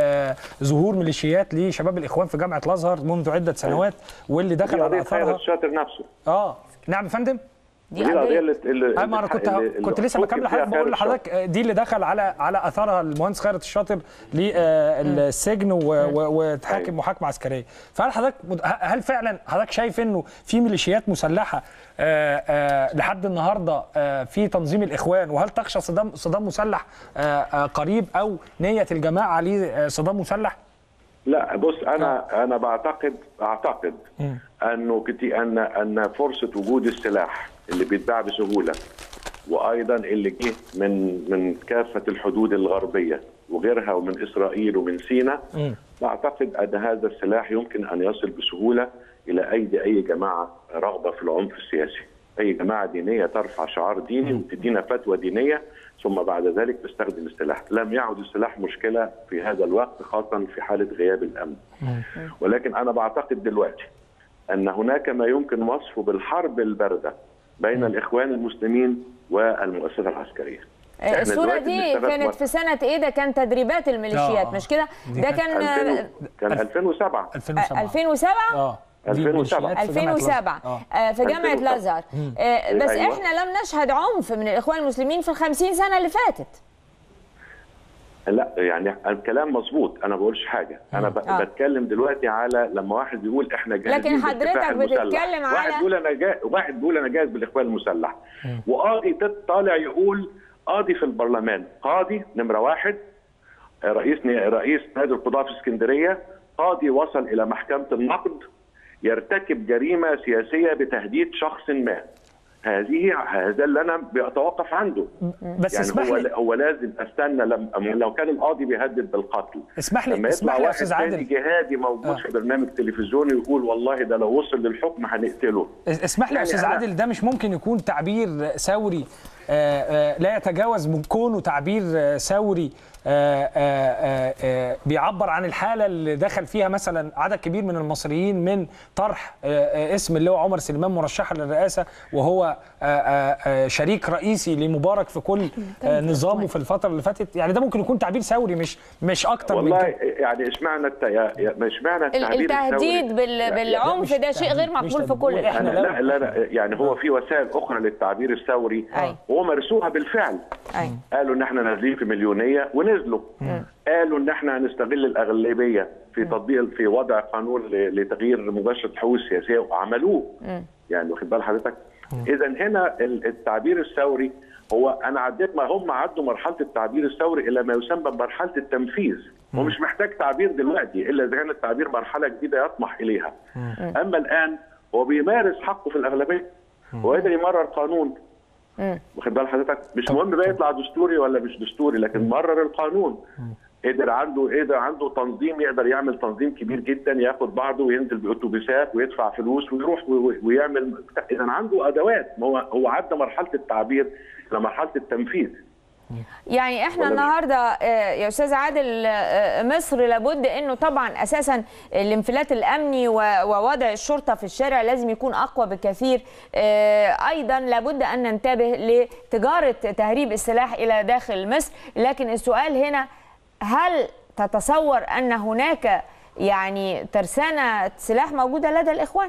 لظهور ميليشيات لشباب الاخوان في جامعه الازهر منذ عده سنوات واللي دخل
دي
على
قضيه خيرت
اثارها
الشاطر نفسه
اه نعم يا فندم
دي
دي القضيه
قضيه
اللي اللي
اما انا كنت
اللي-
كنت
اللي
لسه بكمل
حكم فيها
لحضرتك بقول
خيرت الشاطر.
لحضرتك آه، دي اللي دخل على على اثرها المهندس خيرت الشاطر للسجن وتحاكم
أيوة.
محاكمه عسكريه فهل حضرتك مت- ه- هل فعلا حضرتك شايف انه في ميليشيات مسلحه آه، آه، لحد النهارده آه، في تنظيم الاخوان وهل تخشى صدام صدام مسلح آه، آه، قريب او نيه الجماعه لصدام مسلح؟
لا بص انا انا بعتقد اعتقد انه كتي ان ان فرصه وجود السلاح اللي بيتباع بسهوله وايضا اللي جه من من كافه الحدود الغربيه وغيرها ومن اسرائيل ومن سيناء بعتقد ان هذا السلاح يمكن ان يصل بسهوله الى ايدي اي جماعه راغبه في العنف السياسي. اي جماعه دينيه ترفع شعار ديني وتدينا فتوى دينيه ثم بعد ذلك تستخدم السلاح، لم يعد السلاح مشكله في هذا الوقت خاصه في حاله غياب الامن. ولكن انا بعتقد دلوقتي ان هناك ما يمكن وصفه بالحرب البارده بين الاخوان المسلمين والمؤسسه العسكريه. إحنا
الصورة
دلوقتي
دي
بنشتغل
كانت
مرة.
في سنة ايه ده كان تدريبات الميليشيات
آه.
مش كده
دي
ده
كانت
كان
2000 كان 2007
2007
2007
اه دي
2007.
ميليشيات في جامعة
2007
الأزهر. آه.
آه، في جامعة
2007.
الازهر آه، بس
أيوة.
احنا لم نشهد عنف من الاخوان المسلمين في الخمسين سنة اللي فاتت
لا يعني الكلام مظبوط انا بقولش حاجه انا ب...
آه.
بتكلم دلوقتي على لما واحد بيقول احنا جاهزين
لكن حضرتك
بالكفاح المسلح.
بتتكلم
واحد
على-
بيقول انا جا... واحد بيقول انا جاهز بالاخوان المسلح وقاضي طالع يقول قاضي في البرلمان قاضي نمره واحد رئيس رئيس نادي القضاة في اسكندريه قاضي وصل الى محكمه النقد يرتكب جريمه سياسيه بتهديد شخص ما هذه هذا اللي انا بتوقف عنده
بس
يعني
اسمح
هو
لي
هو لازم استنى لما لو كان القاضي بيهدد بالقتل
اسمح لي
لما
اسمح
يطلع
لي يا
واحد
استاذ
تاني
عادل
جهادي موجود
آه.
في برنامج تلفزيوني يقول والله ده لو وصل للحكم هنقتله
اسمح لي يا
يعني
استاذ
أنا-
عادل ده مش ممكن يكون تعبير ثوري آه، آه، لا يتجاوز من كونه تعبير آه، ثوري آه، آه، آه، آه، بيعبر عن الحاله اللي دخل فيها مثلا عدد كبير من المصريين من طرح آه، آه، اسم اللي هو عمر سليمان مرشحا للرئاسه وهو آه، آه، آه، شريك رئيسي لمبارك في كل آه، نظامه في الفتره اللي فاتت يعني ده ممكن يكون تعبير ثوري مش مش اكتر من
والله
كده
يعني اشمعنى الت... يا- يا- ما اشمعنى
ال-
التعبير
التهديد
الثوري؟
بال-
لا،
بالعنف
مش
ده شيء غير
تهديد، مش
مقبول في
تهديد.
كل
إحنا
الحالات
أنا لا لا لا يعني هو في وسائل اخرى للتعبير الثوري
أي.
ومارسوها بالفعل
أي.
قالوا ان احنا نازلين في مليونيه ونزلوا قالوا ان احنا هنستغل الاغلبيه في تطبيق في وضع قانون ل- لتغيير مباشره الحقوق السياسيه وعملوه يعني واخد بال حضرتك اذا هنا ال- التعبير الثوري هو انا عديت ما هم عدوا مرحله التعبير الثوري الى ما يسمى بمرحله التنفيذ هو مش محتاج تعبير دلوقتي الا اذا كان التعبير مرحله جديده يطمح اليها اما الان هو بيمارس حقه في الاغلبيه هو قدر يمرر قانون واخد بال حضرتك مش مهم بقى يطلع دستوري ولا مش دستوري لكن مرر القانون قدر عنده قدر عنده تنظيم يقدر يعمل تنظيم كبير جدا ياخد بعضه وينزل باوتوبيسات ويدفع فلوس ويروح و- و- ويعمل اذا عنده ادوات ما هو هو عدى مرحله التعبير الى مرحله التنفيذ
يعني احنا
ولا مش-
النهارده آه، يا استاذ عادل آه، مصر لابد انه طبعا اساسا الانفلات الامني و- ووضع الشرطه في الشارع لازم يكون اقوى بكثير آه، ايضا لابد ان ننتبه لتجاره تهريب السلاح الى داخل مصر لكن السؤال هنا هل تتصور ان هناك يعني ترسانه سلاح موجوده لدى الاخوان؟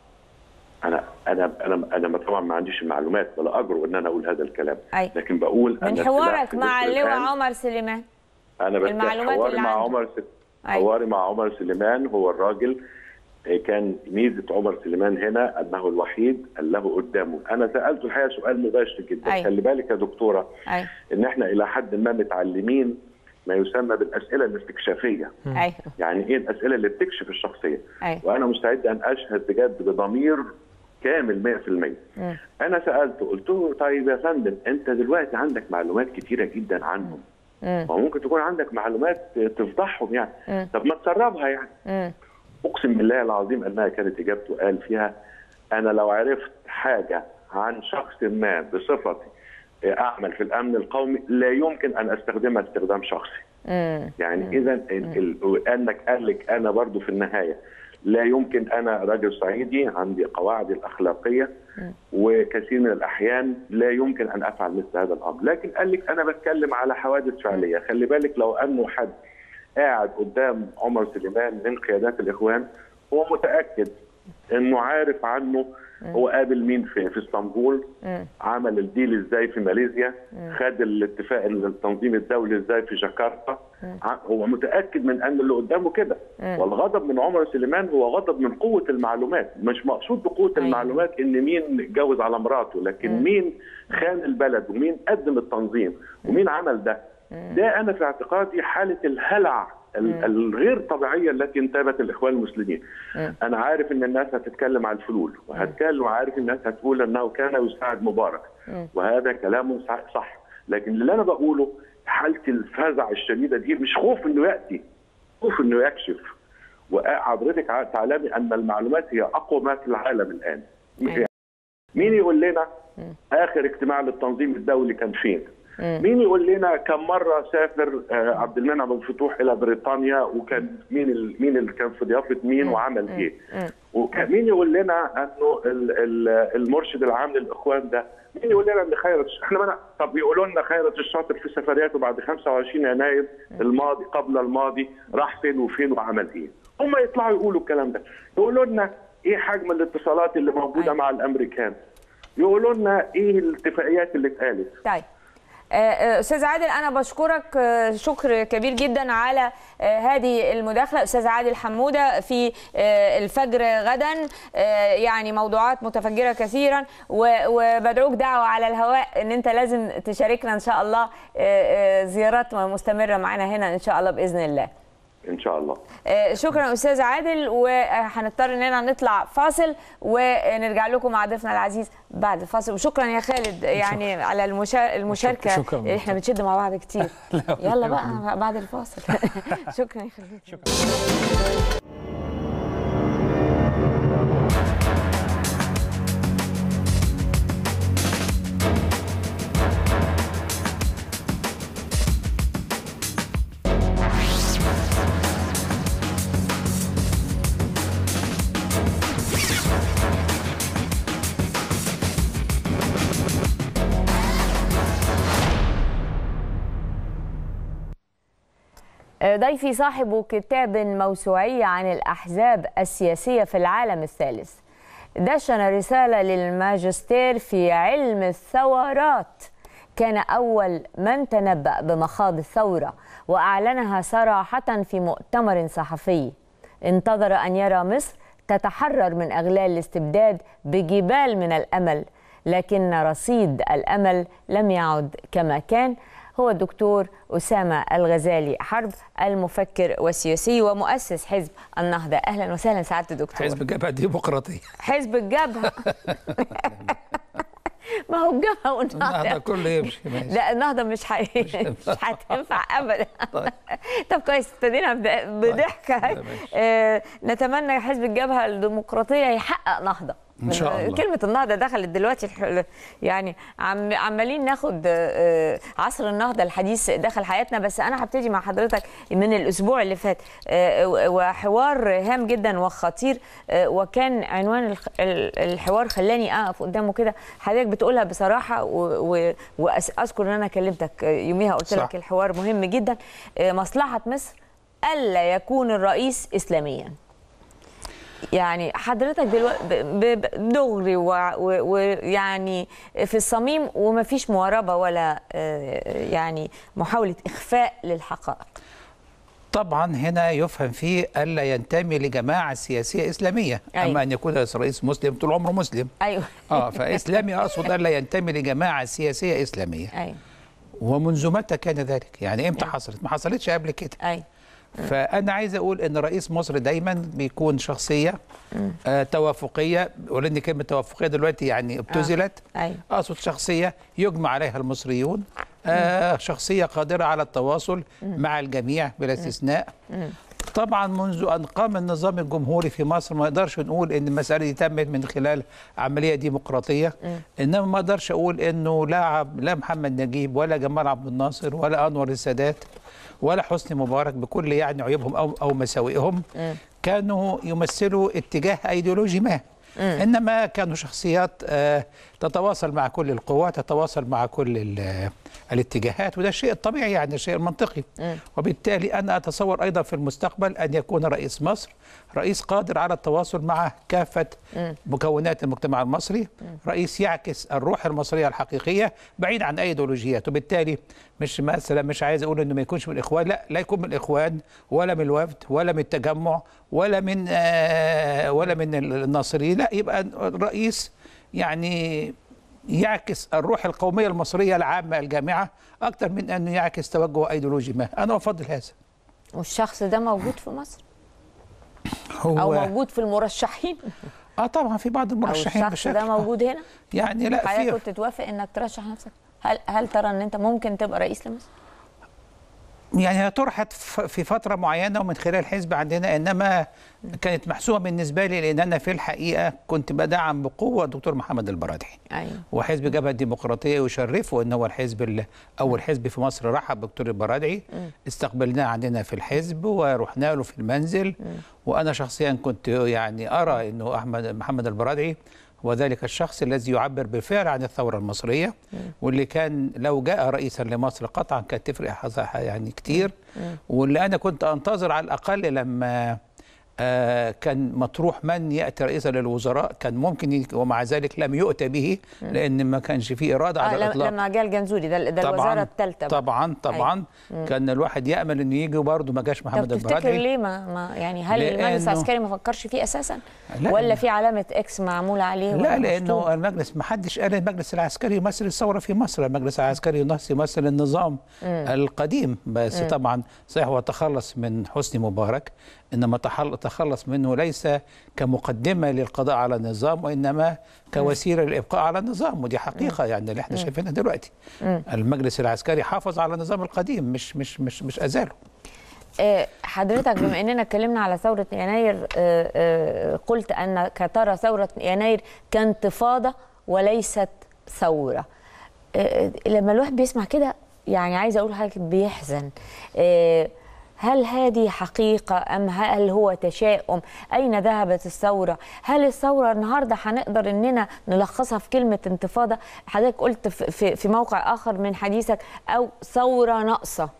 انا انا انا انا طبعا ما عنديش المعلومات ولا اجرؤ ان انا اقول هذا الكلام
أي.
لكن بقول أن
من
السلاح
حوارك
في
مع
مصر
اللواء
الآن
عمر سليمان
انا بس
المعلومات
حواري
اللي
مع
عنده.
عمر س...
أي.
حواري مع عمر سليمان هو الراجل آه، كان ميزه عمر سليمان هنا انه الوحيد اللي له قدامه انا سالته الحقيقه سؤال مباشر جدا
أي.
خلي بالك يا دكتوره
ايوه
ان احنا الى حد ما متعلمين ما يسمى بالاسئله الاستكشافيه
ايوه
يعني ايه الاسئله اللي بتكشف الشخصيه
أي.
وانا مستعد ان اشهد بجد بضمير كامل 100%
مم.
انا سالته قلت له طيب يا فندم انت دلوقتي عندك معلومات كتيره جدا عنهم
مم.
وممكن تكون عندك معلومات تفضحهم يعني
مم.
طب ما تسربها يعني
مم.
اقسم بالله العظيم انها كانت اجابته قال فيها انا لو عرفت حاجه عن شخص ما بصفتي اعمل في الامن القومي لا يمكن ان استخدمها استخدام شخصي
مم.
يعني اذا ال- ال- انك قال لك انا برضو في النهايه لا يمكن انا راجل صعيدي عندي قواعدي الاخلاقيه وكثير من الاحيان لا يمكن ان افعل مثل هذا الامر لكن قال لك انا بتكلم على حوادث فعليه خلي بالك لو انه حد قاعد قدام عمر سليمان من قيادات الاخوان هو متاكد انه عارف عنه هو قابل مين في في اسطنبول عمل الديل ازاي في ماليزيا خد الاتفاق التنظيم الدولي ازاي في جاكرتا ع- هو متاكد من ان اللي قدامه كده والغضب من عمر سليمان هو غضب من قوه المعلومات مش مقصود بقوه
أيوة.
المعلومات ان مين اتجوز على مراته لكن مين خان البلد ومين قدم التنظيم ومين عمل ده ده انا في اعتقادي حاله الهلع ال- الغير طبيعيه التي انتابت الاخوان المسلمين. انا عارف ان الناس هتتكلم عن الفلول وهتكلم وعارف الناس هتقول انه كان يساعد مبارك وهذا كلام صح- صح لكن اللي انا بقوله حاله الفزع الشديده دي مش خوف انه ياتي خوف انه يكشف وحضرتك ع- تعلمي ان المعلومات هي اقوى ما في العالم الان
أيوة.
مين يقول لنا اخر اجتماع للتنظيم الدولي كان فين؟ مين يقول لنا كم مره سافر آه، عبد المنعم بن فتوح الى بريطانيا وكان مين ال- مين اللي كان في ضيافه مين وعمل ايه؟ وكان مين يقول لنا انه ال- ال- المرشد العام للاخوان ده مين يقول لنا ان خيرت احنا ما نع- طب يقولوا لنا خيرت الشاطر في سفرياته بعد 25 يناير الماضي قبل الماضي راح فين وفين وعمل ايه؟ هم يطلعوا يقولوا الكلام ده يقولوا لنا ايه حجم الاتصالات اللي موجوده
أيوة.
مع الامريكان يقولوا لنا ايه الاتفاقيات اللي اتقالت
طيب آه، آه، استاذ عادل انا بشكرك آه، شكر كبير جدا على آه، هذه المداخله استاذ عادل حموده في آه، الفجر غدا آه، يعني موضوعات متفجره كثيرا و- وبدعوك دعوه على الهواء ان انت لازم تشاركنا ان شاء الله آه، آه، زيارات مستمره معنا هنا ان شاء الله باذن الله
ان شاء الله
آه، شكرا استاذ عادل وهنضطر اننا نطلع فاصل ونرجع لكم مع ضيفنا العزيز بعد الفاصل وشكرا يا خالد يعني على المشا- المشاركه
شكراً.
احنا بنشد مع بعض كتير
لا،
يلا بقى بعد الفاصل شكرا يا خالد ضيفي صاحب كتاب موسوعي عن الأحزاب السياسية في العالم الثالث دشن رسالة للماجستير في علم الثورات كان أول من تنبأ بمخاض الثورة وأعلنها صراحة في مؤتمر صحفي انتظر أن يرى مصر تتحرر من أغلال الاستبداد بجبال من الأمل لكن رصيد الأمل لم يعد كما كان هو الدكتور أسامة الغزالي حرب المفكر والسياسي ومؤسس حزب النهضة أهلا وسهلا سعادة الدكتور
حزب الجبهه الديمقراطيه
حزب الجبهة ما هو الجبهة
النهضه
والنهضة
كله يمشي ماشي
لا النهضة مش حي... مش هتنفع أبدا طب كويس ابتدينا بد- بضحكة
ماشي.
آه، نتمنى حزب الجبهة الديمقراطية يحقق نهضة
إن شاء الله.
كلمه النهضه دخلت دلوقتي الح- يعني عم عمالين ناخد آه، عصر النهضه الحديث دخل حياتنا بس انا هبتدي مع حضرتك من الاسبوع اللي فات آه، وحوار هام جدا وخطير آه، وكان عنوان الخ- ال- الحوار خلاني اقف قدامه كده حضرتك بتقولها بصراحه واذكر ان انا كلمتك يوميها قلت
صح.
لك الحوار مهم جدا آه، مصلحه مصر الا يكون الرئيس اسلاميا يعني حضرتك دلوقتي دغري ويعني و... ويعني في الصميم ومفيش مواربه ولا آه، يعني محاوله اخفاء للحقائق
طبعا هنا يفهم فيه الا ينتمي لجماعه سياسيه اسلاميه
أيوة.
اما ان يكون رئيس مسلم طول عمره مسلم
ايوه
اه فاسلامي اقصد الا ينتمي لجماعه سياسيه اسلاميه
ايوه
ومنذ متى كان ذلك يعني امتى حصلت ما حصلتش قبل كده
ايوه
فانا عايز اقول ان رئيس مصر دايما بيكون شخصيه آه توافقيه ولان كلمه توافقيه دلوقتي يعني ابتذلت
ايوه
اقصد شخصيه يجمع عليها المصريون آه شخصيه قادره على التواصل مع الجميع بلا استثناء طبعا منذ ان قام النظام الجمهوري في مصر ما نقدرش نقول ان المساله دي تمت من خلال عمليه ديمقراطيه انما ما اقدرش اقول انه لا عب- لا محمد نجيب ولا جمال عبد الناصر ولا انور السادات ولا حسني مبارك بكل يعني عيوبهم او او مساوئهم كانوا يمثلوا اتجاه ايديولوجي ما انما كانوا شخصيات آه، تتواصل مع كل القوى تتواصل مع كل ال- الاتجاهات وده الشيء الطبيعي يعني الشيء المنطقي وبالتالي انا اتصور ايضا في المستقبل ان يكون رئيس مصر رئيس قادر على التواصل مع كافه مكونات المجتمع المصري رئيس يعكس الروح المصريه الحقيقيه بعيد عن اي ايديولوجيات وبالتالي مش مثلا مش عايز اقول انه ما يكونش من الاخوان لا لا يكون من الاخوان ولا من الوفد ولا من التجمع ولا من آه ولا من الناصريين لا يبقى الرئيس يعني يعكس الروح القوميه المصريه العامه الجامعه اكثر من انه يعكس توجه ايديولوجي ما انا افضل هذا
والشخص ده موجود في مصر
هو
او موجود في المرشحين
اه طبعا في بعض
او
المرشحين
الشخص ده موجود هنا
يعني لا
حضرتك
في
كنت توافق انك ترشح نفسك هل هل ترى ان انت ممكن تبقى رئيس لمصر
يعني هي طرحت ف- في فترة معينة ومن خلال حزب عندنا إنما كانت محسومة بالنسبة لي لأن أنا في الحقيقة كنت بدعم بقوة الدكتور محمد البرادعي
ايوه
وحزب جبهة الديمقراطية يشرفه إن هو الحزب ال- أول حزب في مصر رحب بالدكتور البرادعي استقبلناه عندنا في الحزب ورحنا له في المنزل وأنا شخصيا كنت يعني أرى إنه أحمد محمد البرادعي هو ذلك الشخص الذي يعبر بالفعل عن الثورة المصرية واللي كان لو جاء رئيسا لمصر قطعا كانت تفرق حظها يعني كتير واللي أنا كنت أنتظر على الأقل لما آه كان مطروح من يأتي رئيسا للوزراء كان ممكن ي- ومع ذلك لم يؤتى به لأن ما كانش فيه إرادة
آه
على
لما-
الإطلاق
لما جه الجنزوري ده ده الوزاره الثالثه
طبعا طبعا كان الواحد يامل انه يجي وبرضه ما جاش
طب
محمد
تفتكر
البرادعي
ليه ما, ما يعني هل
لأنه-
المجلس العسكري ما فكرش فيه اساسا
لا،
ولا
إنه-
في علامه اكس معموله عليه
لا
ولا
لانه
مشطوب؟
المجلس ما حدش قال المجلس العسكري يمثل الثوره في مصر، المجلس العسكري ينص- يمثل النظام القديم بس طبعا صحيح هو تخلص من حسني مبارك انما تحل- تخلص منه ليس كمقدمه للقضاء على النظام وانما كوسيله للابقاء على النظام ودي حقيقه يعني اللي احنا شايفينها دلوقتي. المجلس العسكري حافظ على النظام القديم مش مش مش مش ازاله.
آه، حضرتك بما اننا اتكلمنا على ثوره يناير آه، آه، قلت انك ترى ثوره يناير كانتفاضه وليست ثوره آه، لما الواحد بيسمع كده يعني عايزه اقول حاجه بيحزن آه، هل هذه حقيقة أم هل هو تشاؤم؟ أين ذهبت الثورة؟ هل الثورة النهاردة هنقدر إننا نلخصها في كلمة انتفاضة؟ حضرتك قلت في- في في موقع آخر من حديثك أو ثورة ناقصة أو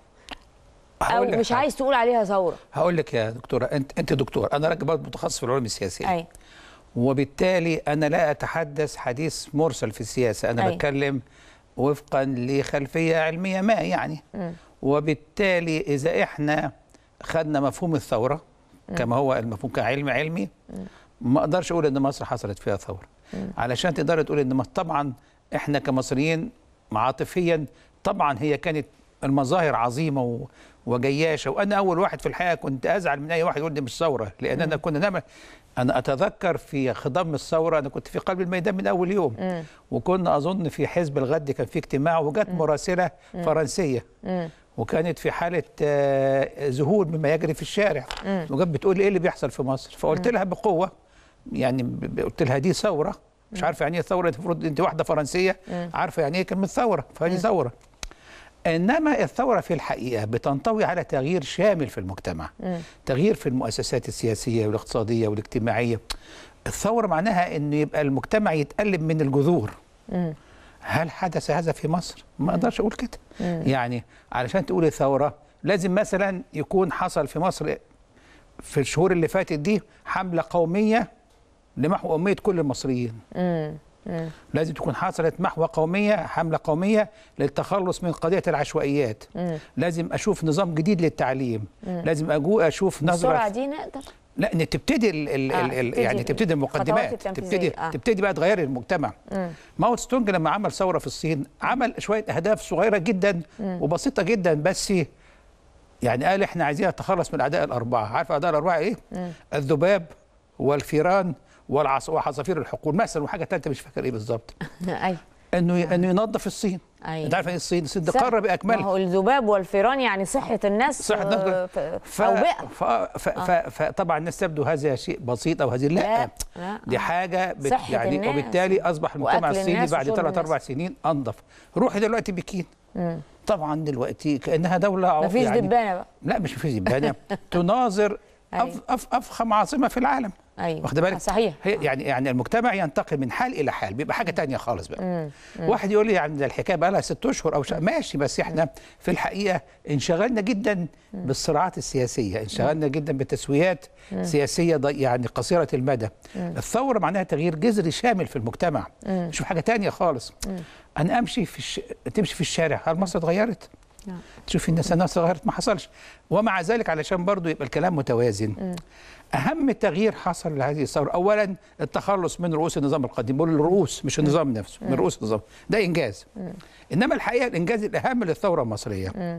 هقول لك
مش
حاجة.
عايز تقول عليها ثورة
هقول لك يا دكتوره انت انت دكتور انا راجل برضه متخصص في العلوم السياسيه
أي
وبالتالي انا لا اتحدث حديث مرسل في السياسه انا
أي.
بتكلم وفقا لخلفيه علميه ما يعني وبالتالي اذا احنا خدنا مفهوم الثوره كما هو المفهوم كعلم علمي ما اقدرش اقول ان مصر حصلت فيها ثوره علشان تقدر تقول ان مصر- طبعا احنا كمصريين عاطفيا طبعا هي كانت المظاهر عظيمه و وجياشه وانا اول واحد في الحقيقه كنت ازعل من اي واحد يقول دي مش ثوره لان انا كنا نعمل انا اتذكر في خضم الثوره انا كنت في قلب الميدان من اول يوم وكنا اظن في حزب الغد كان في اجتماع وجت مراسله فرنسيه وكانت في حاله آه، ذهول مما يجري في الشارع وجت بتقول لي ايه اللي بيحصل في مصر فقلت لها بقوه يعني ب- ب- قلت لها دي ثوره مش عارفه يعني ايه ثوره المفروض انت واحده فرنسيه عارفه يعني ايه كلمه ثوره فدي ثوره انما الثوره في الحقيقه بتنطوي على تغيير شامل في المجتمع تغيير في المؤسسات السياسيه والاقتصاديه والاجتماعيه الثوره معناها ان يبقى المجتمع يتقلب من الجذور هل حدث هذا في مصر ما اقدرش اقول كده يعني علشان تقولي ثوره لازم مثلا يكون حصل في مصر في الشهور اللي فاتت دي حمله قوميه لمحو اميه كل المصريين لازم تكون حصلت محو قوميه حمله قوميه للتخلص من قضيه العشوائيات لازم اشوف نظام جديد للتعليم لازم أجو اشوف
السرعه
نظره
دي نقدر
لا ان تبتدي ال ال
آه،
ال ال
تبتدي
يعني تبتدي
الخطوات
المقدمات
التنفيذية،
تبتدي
آه.
تبتدي بقى تغير المجتمع ماو تse تونج لما عمل ثوره في الصين عمل شويه اهداف صغيره جدا وبسيطه جدا بس يعني قال احنا عايزين نتخلص من الاعداء الاربعه عارف الاعداء الاربعه ايه الذباب والفيران والعص وحصافير الحقول مثلا وحاجه ثالثه مش فاكر ايه بالظبط
ايوه
انه انه ينظف الصين
أيوة.
انت عارف ايه الصين الصين دي
صح.
قاره
ما
باكملها
هو الذباب والفيران يعني صحه الناس
صحة الناس
آه،
كلها.
ف- اوبئه
ف... ف... ف... فطبعا الناس تبدو هذا شيء بسيط او هذه لا,
لا، لا.
دي حاجه بت...
صحة
يعني
الناس.
وبالتالي اصبح المجتمع
وأكل
الصيني
الناس
بعد
وشرب
ثلاث
الناس.
اربع سنين انظف روحي دلوقتي بكين طبعا دلوقتي كانها دوله عو-
مفيش
يعني
دبانه بقى
لا مش مفيش دبانه تناظر
أيوة.
أف... أف... افخم عاصمه في العالم
ايوه
واخد بالك
صحيح
هي يعني يعني المجتمع ينتقل من حال الى حال بيبقى حاجه تانية خالص بقى واحد يقول لي يعني ده الحكايه بقى لها ست اشهر او شهر ماشي بس احنا في الحقيقه انشغلنا جدا بالصراعات السياسيه انشغلنا جدا بتسويات سياسيه ضي- يعني قصيره المدى الثوره معناها تغيير جذري شامل في المجتمع مش حاجه تانية خالص انا امشي في الش... تمشي في الشارع هل مصر اتغيرت
نعم.
تشوف الناس الناس اتغيرت ما حصلش ومع ذلك علشان برضو يبقى الكلام متوازن اهم تغيير حصل لهذه الثوره اولا التخلص من رؤوس النظام القديم بقول الرؤوس مش النظام نفسه من رؤوس النظام ده انجاز انما الحقيقه الانجاز الاهم للثوره المصريه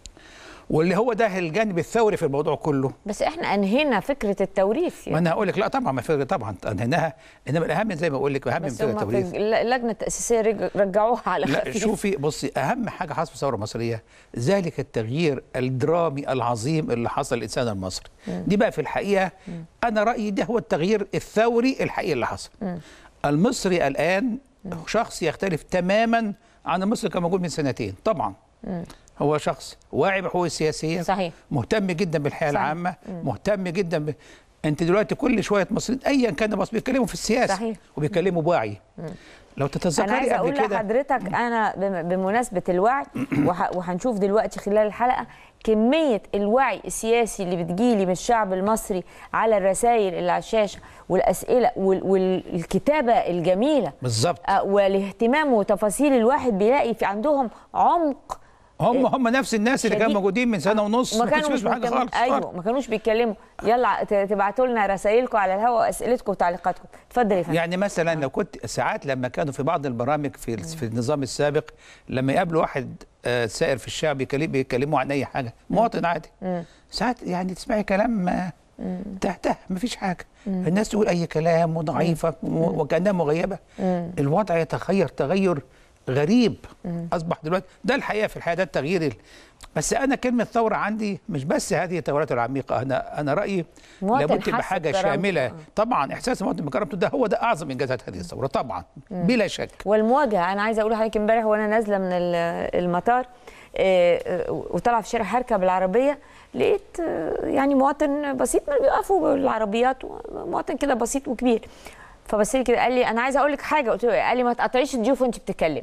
واللي هو ده الجانب الثوري في الموضوع كله
بس احنا انهينا فكره التوريث
ما
يعني.
انا هقول لك لا طبعا ما فكره طبعا انهيناها انما الاهم زي ما بقول لك اهم من
بس
فكره
هم في
التوريث
الج- اللجنه التاسيسيه رج- رجعوها على
لا
خفيف
شوفي بصي اهم حاجه حصل في الثوره المصريه ذلك التغيير الدرامي العظيم اللي حصل للانسان المصري دي بقى في الحقيقه انا رايي ده هو التغيير الثوري الحقيقي اللي حصل المصري الان شخص يختلف تماما عن المصري كان موجود من سنتين طبعا هو شخص واعي بحقوق السياسيه
صحيح.
مهتم جدا بالحياه
صحيح.
العامه مهتم جدا ب... انت دلوقتي كل شويه مصريين ايا كان المصري بيتكلموا في السياسه
صحيح.
وبيتكلموا بوعي لو
انا
تتذكري
عايزه
قبل
اقول
كده
لحضرتك انا بم- بمناسبه الوعي وح- وهنشوف دلوقتي خلال الحلقه كميه الوعي السياسي اللي بتجيلي من الشعب المصري على الرسائل اللي على الشاشه والاسئله وال- والكتابه الجميله
بالظبط
آه، والاهتمام وتفاصيل الواحد بيلاقي في عندهم عمق
هم هم نفس الناس اللي كانوا
شديد.
موجودين من سنه ونص
ما
ما كانش
كانوا مش
بيسمعوا حاجه
بيتكلموا
خالص
ايوه ما كانوش بيتكلموا يلا ت- تبعتوا لنا رسائلكم على الهواء واسئلتكم وتعليقاتكم اتفضل يا فندم
يعني مثلا لو كنت ساعات لما كانوا في بعض البرامج في في النظام السابق لما يقابلوا واحد آه، سائر في الشارع بيكلم- بيكلموا عن اي حاجه مواطن عادي ساعات يعني تسمعي كلام آه، تهته مفيش حاجه الناس تقول اي كلام وضعيفه و- وكانها مغيبه الوضع يتغير تغير غريب اصبح دلوقتي ده الحقيقه في الحياه ده التغيير ال- بس انا كلمه ثوره عندي مش بس هذه التغيرات العميقه انا انا رايي
مواطن
لابد
حس
تبقى حاجه
بكرامته.
شامله
آه.
طبعا احساس المواطن بكرامته ده هو ده اعظم انجازات هذه الثوره طبعا بلا شك
والمواجهه انا عايزه اقول لحضرتك امبارح وانا نازله من ال- المطار آه، آه، وطالعه في شارع هركب العربيه لقيت آه، يعني مواطن بسيط من بيقفوا بالعربيات مواطن كده بسيط وكبير فبص لي كده قال لي انا عايزه اقول لك حاجه قلت له إيه؟ قال لي ما تقطعيش الضيوف وانت بتتكلم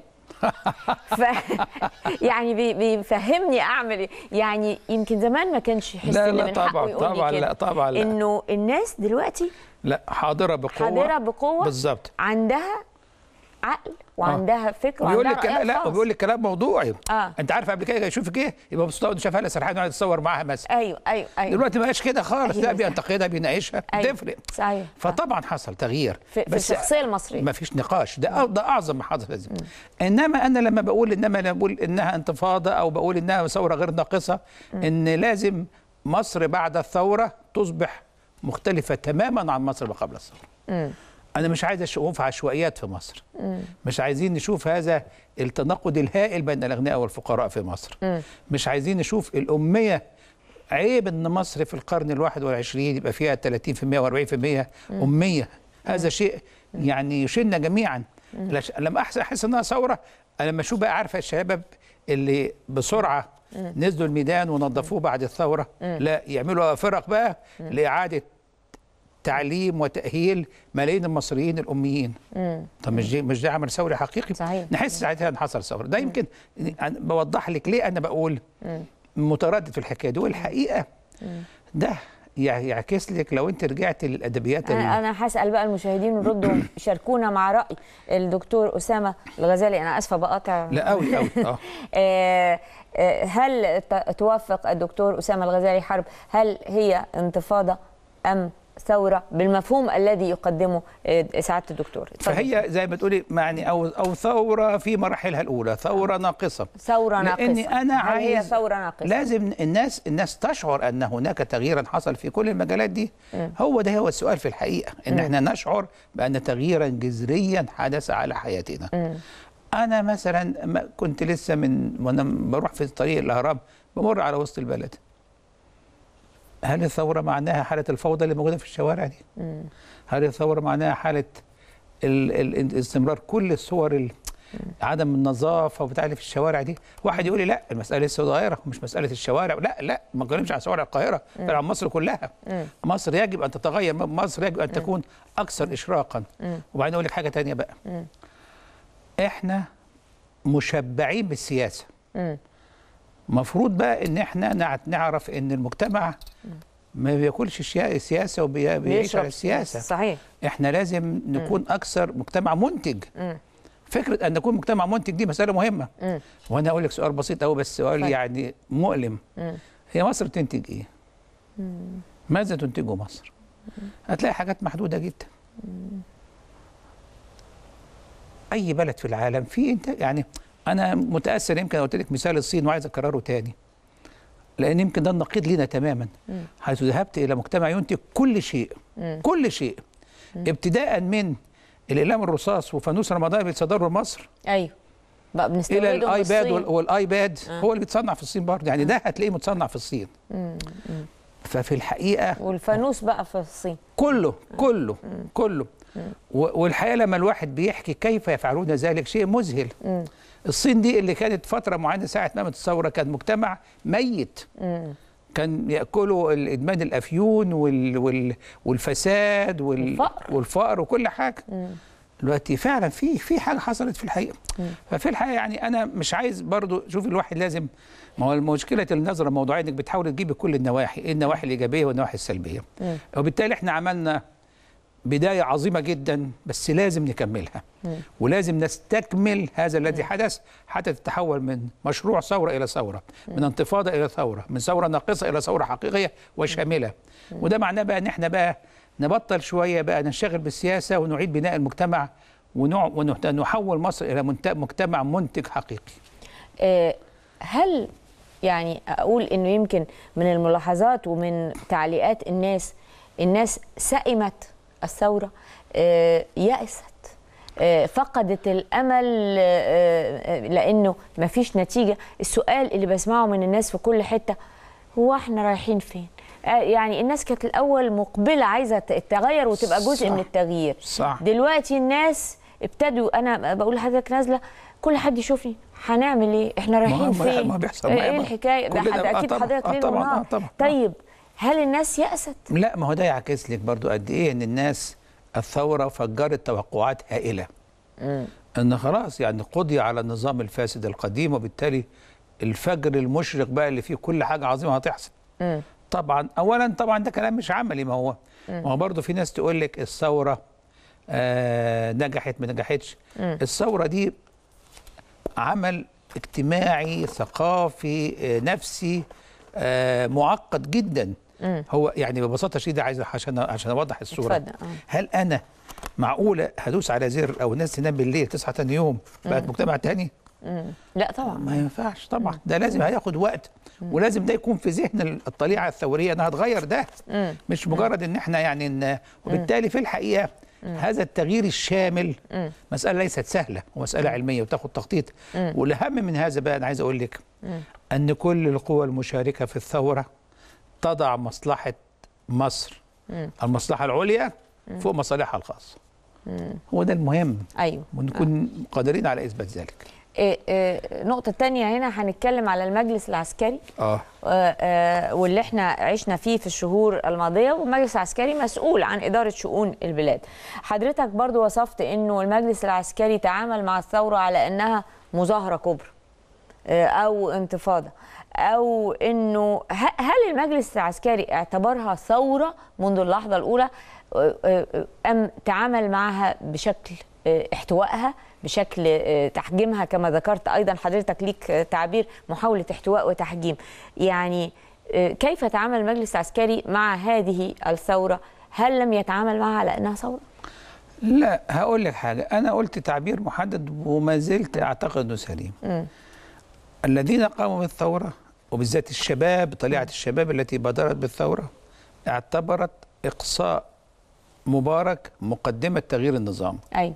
ف يعني بي- بيفهمني اعمل ايه يعني يمكن زمان ما كانش يحس
لا،
ان
لا،
من حقه
طبعاً،
يقول
طبعاً
لي كده
لا، طبعاً لا.
انه الناس دلوقتي
لا حاضره بقوه
حاضره بقوه
بالظبط
عندها عقل وعندها فكر
وبيقول
وعندها
لك
رأي
لا
خاص.
وبيقول لك كلام موضوعي
آه.
انت عارف قبل كده يشوفك ايه يبقى مبسوط شافها لها سرحان وقاعد يتصور معاها مثلا
ايوه ايوه ايوه
دلوقتي ما بقاش كده خالص
أيوة.
لا بينتقدها بيناقشها
أيوة.
تفرق
صحيح
فطبعا حصل تغيير
في, في الشخصيه المصريه
ما فيش نقاش ده أو- ده اعظم ما حصل لازم انما انا لما بقول انما لما بقول انها انتفاضه او بقول انها ثوره غير ناقصه ان لازم مصر بعد الثوره تصبح مختلفه تماما عن مصر ما قبل الثوره انا مش عايز اشوف عشوائيات في مصر مش عايزين نشوف هذا التناقض الهائل بين الاغنياء والفقراء في مصر مش عايزين نشوف الاميه عيب ان مصر في القرن الواحد والعشرين يبقى فيها 30% و40% اميه هذا شيء يعني يشيلنا جميعا لش- لما احس احس انها ثوره أنا لما اشوف بقى عارفه الشباب اللي بسرعه نزلوا الميدان ونظفوه بعد الثوره لا يعملوا فرق بقى لاعاده تعليم وتاهيل ملايين المصريين الاميين طب مش دي مش ده عمل ثوري حقيقي
صحيح.
نحس ساعتها ان حصل ثوره ده يمكن أنا بوضح لك ليه انا بقول متردد في الحكايه دي والحقيقه ده يع- يعكس لك لو انت رجعت للادبيات ال-
انا انا هسال بقى المشاهدين وردوا شاركونا مع راي الدكتور اسامه الغزالي انا اسفه بقاطع
لا قوي قوي اه
آه، آه، هل ت- توافق الدكتور اسامه الغزالي حرب هل هي انتفاضه ام ثوره بالمفهوم الذي يقدمه آه، سعاده الدكتور اتفضل.
فهي زي ما تقولي يعني او او ثوره في مراحلها الاولى ثوره ناقصه
ثوره ناقصه
لاني انا
هل هي
عايز
ثوره ناقصه
لازم الناس الناس تشعر ان هناك تغييرا حصل في كل المجالات دي هو ده هو السؤال في الحقيقه ان احنا نشعر بان تغييرا جذريا حدث على حياتنا انا مثلا ما- كنت لسه من وانا بروح في طريق الاهرام بمر على وسط البلد هل الثوره معناها حاله الفوضى اللي موجوده في الشوارع دي هل الثوره معناها حاله ال ال استمرار كل الصور ال عدم النظافه وبتاع اللي في الشوارع دي واحد يقول لي لا المساله لسه صغيره مش مساله الشوارع لا لا ما بتكلمش عن شوارع القاهره بل عن مصر كلها مصر يجب ان تتغير مصر يجب ان تكون اكثر اشراقا وبعدين اقول لك حاجه تانية بقى احنا مشبعين بالسياسه مفروض بقى ان احنا نع- نعرف ان المجتمع ما بياكلش الشيا- السياسه وبيعيش
بيشرب
على السياسه
صحيح
احنا لازم نكون اكثر مجتمع منتج فكره ان نكون مجتمع منتج دي مساله مهمه وانا اقول لك سؤال بسيط قوي بس سؤال
طيب.
يعني مؤلم هي مصر بتنتج ايه ماذا تنتجه مصر هتلاقي حاجات محدوده جدا اي بلد في العالم في انتاج يعني انا متاثر يمكن قلت لك مثال الصين وعايز اكرره تاني لان يمكن ده النقيض لينا تماما حيث ذهبت الى مجتمع ينتج كل شيء كل شيء ابتداء من الاقلام الرصاص وفانوس رمضان اللي بيتصدروا لمصر
ايوه بقى بنستوردهم
الى الايباد
بالصين.
وال- والايباد هو اللي بيتصنع في الصين برضه يعني ده هتلاقيه متصنع في الصين ففي الحقيقه
والفانوس بقى في الصين
كله كله كله و- والحقيقه لما الواحد بيحكي كيف يفعلون ذلك شيء مذهل الصين دي اللي كانت فتره معينه ساعه ما قامت الثوره كان مجتمع ميت كان ياكلوا الادمان الافيون وال وال والفساد وال
والفقر.
والفقر وكل حاجه دلوقتي فعلا في في حاجه حصلت في الحقيقه ففي الحقيقه يعني انا مش عايز برضو شوف الواحد لازم ما هو المشكله النظره الموضوعيه انك بتحاول تجيب كل النواحي ايه النواحي الايجابيه والنواحي السلبيه وبالتالي احنا عملنا بدايه عظيمه جدا بس لازم نكملها ولازم نستكمل هذا الذي حدث حتى تتحول من مشروع ثوره الى ثوره من انتفاضه الى ثوره من ثوره ناقصه الى ثوره حقيقيه وشامله وده معناه بقى ان احنا بقى نبطل شويه بقى ننشغل بالسياسه ونعيد بناء المجتمع ونوع- ونحت- ونحول مصر الى منت- مجتمع منتج حقيقي
آه، هل يعني اقول انه يمكن من الملاحظات ومن تعليقات الناس الناس سئمت الثوره آه، يأست آه، فقدت الامل آه، آه، لانه ما فيش نتيجه السؤال اللي بسمعه من الناس في كل حته هو احنا رايحين فين آه، يعني الناس كانت الاول مقبله عايزه تتغير وتبقى جزء
صح.
من التغيير
صح.
دلوقتي الناس ابتدوا انا بقول لحضرتك نازله كل حد يشوفني هنعمل ايه احنا رايحين
ما-
فين
ما بيحصل
ايه
معايا
إيه
بقى.
الحكايه ده
كلنا-
حد
آه
اكيد
طبعاً،
حضرتك
آه
ليل
طبعاً،
ونهار
آه طبعاً.
طيب هل الناس يأست
لا ما هو ده يعكس لك برضو قد ايه ان الناس الثوره فجرت توقعات هائله ان خلاص يعني قضي على النظام الفاسد القديم وبالتالي الفجر المشرق بقى اللي فيه كل حاجه عظيمه هتحصل طبعا اولا طبعا ده كلام مش عملي ما هو ما هو برضه في ناس تقول لك الثوره آه نجحت ما نجحتش الثوره دي عمل اجتماعي ثقافي آه، نفسي آه، معقد جدا هو يعني ببساطه شديده عايز عشان عشان اوضح الصوره
اتفضل، آه.
هل انا معقوله هدوس على زر او الناس تنام بالليل تصحى تاني يوم بقت مجتمع تاني
لا طبعا
ما ينفعش طبعا ده لازم هياخد وقت ولازم ده يكون في ذهن الطليعه الثوريه انها تغير ده مش مجرد ان احنا يعني إن وبالتالي في الحقيقه هذا التغيير الشامل مساله ليست سهله ومساله علميه وتاخد تخطيط والاهم من هذا بقى انا عايز اقول لك ان كل القوى المشاركه في الثوره تضع مصلحه مصر المصلحه العليا فوق مصالحها الخاصه هو ده المهم
ايوه
ونكون قادرين على اثبات ذلك
إيه إيه النقطة التانية هنا هنتكلم على المجلس العسكري
اه
آه، آه، واللي احنا عشنا فيه في الشهور الماضية والمجلس العسكري مسؤول عن إدارة شؤون البلاد حضرتك برضو وصفت أنه المجلس العسكري تعامل مع الثورة على أنها مظاهرة كبرى آه، أو انتفاضة أو أنه ه- هل المجلس العسكري اعتبرها ثورة منذ اللحظة الأولى آه، آه، أم تعامل معها بشكل آه، احتوائها بشكل آه، تحجيمها كما ذكرت ايضا حضرتك ليك آه، تعبير محاوله احتواء وتحجيم يعني آه، كيف تعامل المجلس العسكري مع هذه الثوره هل لم يتعامل معها على انها ثوره
لا هقول لك حاجه انا قلت تعبير محدد وما زلت اعتقد انه سليم الذين قاموا بالثوره وبالذات الشباب طليعه الشباب التي بادرت بالثوره اعتبرت اقصاء مبارك مقدمه تغيير النظام
ايوه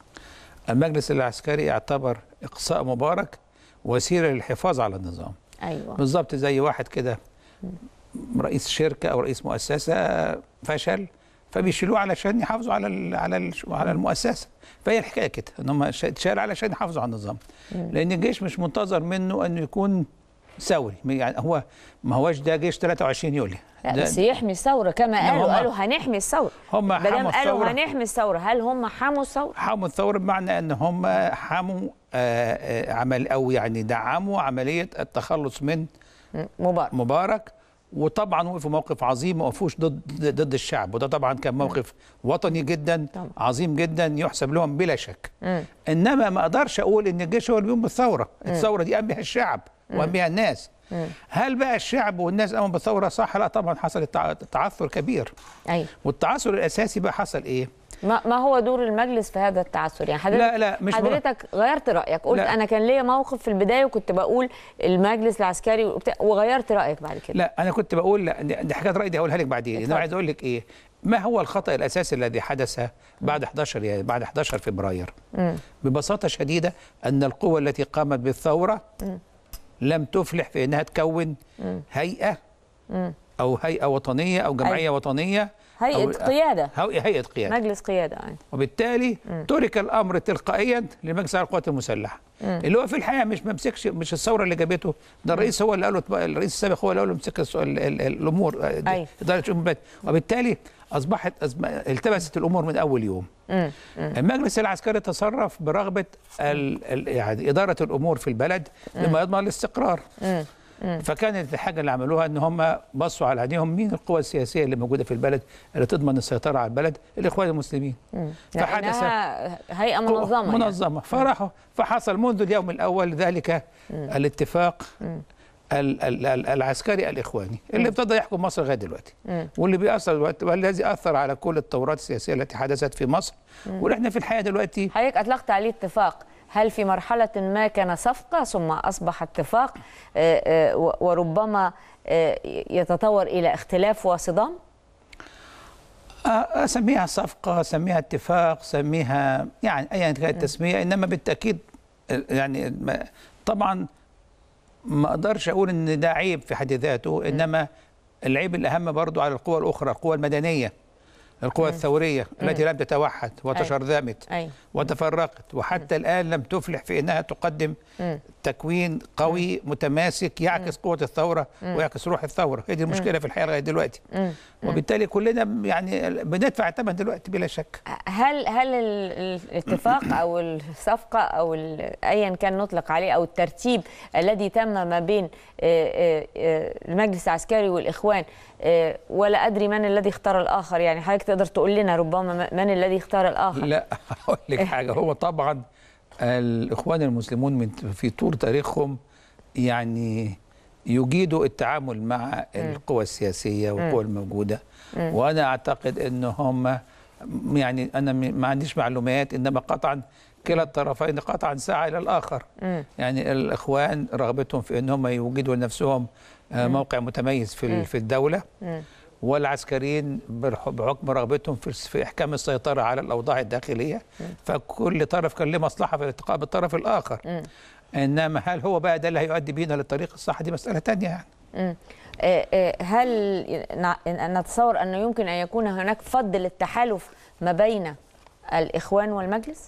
المجلس العسكري اعتبر اقصاء مبارك وسيله للحفاظ على النظام
ايوه
بالظبط زي واحد كده رئيس شركه او رئيس مؤسسه فشل فبيشيلوه علشان يحافظوا على ال على ال على المؤسسه فهي الحكايه كده ان هم اتشال علشان يحافظوا على النظام لان الجيش مش منتظر منه انه يكون ثوري يعني هو ما هوش ده جيش 23 يوليو
لا
ده
بس يحمي الثوره كما
لا،
قالوا
هم-
قالوا هنحمي الثوره
هم
ما دام
حموا
قالوا
الثورة.
هنحمي الثوره هل هم حموا الثوره
حموا الثوره بمعنى ان هم حموا آه، آه، عمل او يعني دعموا عمليه التخلص من
مبارك
مبارك وطبعا وقفوا موقف عظيم ما وقفوش ضد ضد الشعب وده طبعا كان موقف وطني جدا
طبعا.
عظيم جدا يحسب لهم بلا شك
مم.
انما ما اقدرش اقول ان الجيش هو اللي بيقوم بالثوره الثوره دي قام بها الشعب وقام بها الناس هل بقى الشعب والناس قاموا بالثوره صح لا طبعا حصل التع- تعثر كبير
ايوه
والتعثر الاساسي بقى حصل ايه
ما, ما هو دور المجلس في هذا التعثر يعني حضرتك
لا، لا، مش
حضرتك غيرت رايك قلت
لا.
انا كان ليا موقف في البدايه وكنت بقول المجلس العسكري وبتاع وغيرت رايك بعد كده
لا انا كنت بقول لا دي دي حاجات رايي دي هقولها لك بعدين
اتفضل.
انا عايز اقول لك ايه ما هو الخطا الاساسي الذي حدث بعد 11 يعني بعد 11 فبراير ببساطه شديده ان القوى التي قامت بالثوره لم تفلح في انها تكون هيئه او هيئه وطنيه او جمعيه
أيوة.
وطنيه
هيئه
أو-
قياده
هو- هيئه قياده
مجلس قياده يعني.
وبالتالي ترك الامر تلقائيا لمجلس اعلى القوات المسلحه اللي هو في الحقيقه مش ممسكش مش الثوره اللي جابته ده الرئيس هو اللي قال له الرئيس السابق هو اللي قال له امسك الس- ال- ال- الامور آه، دي-
أيوة.
اداره شؤون البلد وبالتالي اصبحت أزم- التبست الامور من اول يوم المجلس العسكري تصرف برغبه ال ال يعني اداره الامور في البلد بما يضمن الاستقرار فكانت الحاجه اللي عملوها ان هم بصوا على عينيهم مين القوى السياسيه اللي موجوده في البلد اللي تضمن السيطره على البلد الاخوان المسلمين
لانها هيئه منظمه يعني.
منظمه فراحوا فحصل منذ اليوم الاول ذلك الاتفاق ال- ال- ال- العسكري الاخواني اللي ابتدى يحكم مصر لغايه دلوقتي واللي بيأثر دلوقتي والذي اثر على كل التورات السياسيه التي حدثت في مصر ونحن في الحقيقه دلوقتي
حضرتك اطلقت عليه اتفاق هل في مرحلة ما كان صفقة ثم أصبح اتفاق آه، آه، و- وربما آه، يتطور إلى اختلاف وصدام؟
آه، اسميها صفقه اسميها اتفاق اسميها يعني ايا كانت التسميه انما بالتاكيد آه، يعني ما- طبعا ما اقدرش اقول ان ده عيب في حد ذاته انما العيب الاهم برضو على القوى الاخرى القوى المدنيه القوى الثوريه التي لم تتوحد وتشرذمت
أي.
وتفرقت وحتى الان لم تفلح في انها تقدم تكوين قوي متماسك يعكس قوه الثوره ويعكس روح الثوره هي دي المشكله في الحقيقه لغايه دلوقتي وبالتالي كلنا يعني بندفع الثمن دلوقتي بلا شك
هل هل ال- ال- الاتفاق او الصفقه او ال- ايا كان نطلق عليه او الترتيب الذي تم ما بين آه، آه، آه، المجلس العسكري والاخوان آه، ولا ادري من الذي اختار الاخر يعني حضرتك تقدر تقول لنا ربما من الذي اختار الاخر
لا هقول لك حاجه هو طبعا الاخوان المسلمون من في طول تاريخهم يعني يجيدوا التعامل مع القوى السياسيه والقوى الموجوده وانا اعتقد ان هم يعني انا م- ما عنديش معلومات انما قطعا كلا الطرفين قطعا سعى الى الاخر يعني الاخوان رغبتهم في ان هم يوجدوا لنفسهم آه، موقع متميز في ال- في الدوله والعسكريين بالح- بحكم رغبتهم في في احكام السيطره على الاوضاع الداخليه فكل طرف كان له مصلحه في الالتقاء بالطرف الاخر انما هل هو بقى ده اللي هيؤدي بينا للطريق الصح دي مساله تانية يعني
مم. آه، آه، هل نع- نتصور انه يمكن ان يكون هناك فض للتحالف ما بين الاخوان والمجلس؟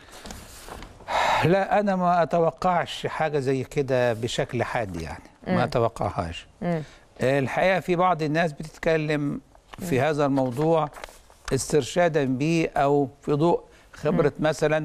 لا انا ما اتوقعش حاجه زي كده بشكل حاد يعني ما اتوقعهاش
مم.
الحقيقه في بعض الناس بتتكلم في هذا الموضوع استرشادا به او في ضوء خبره مثلا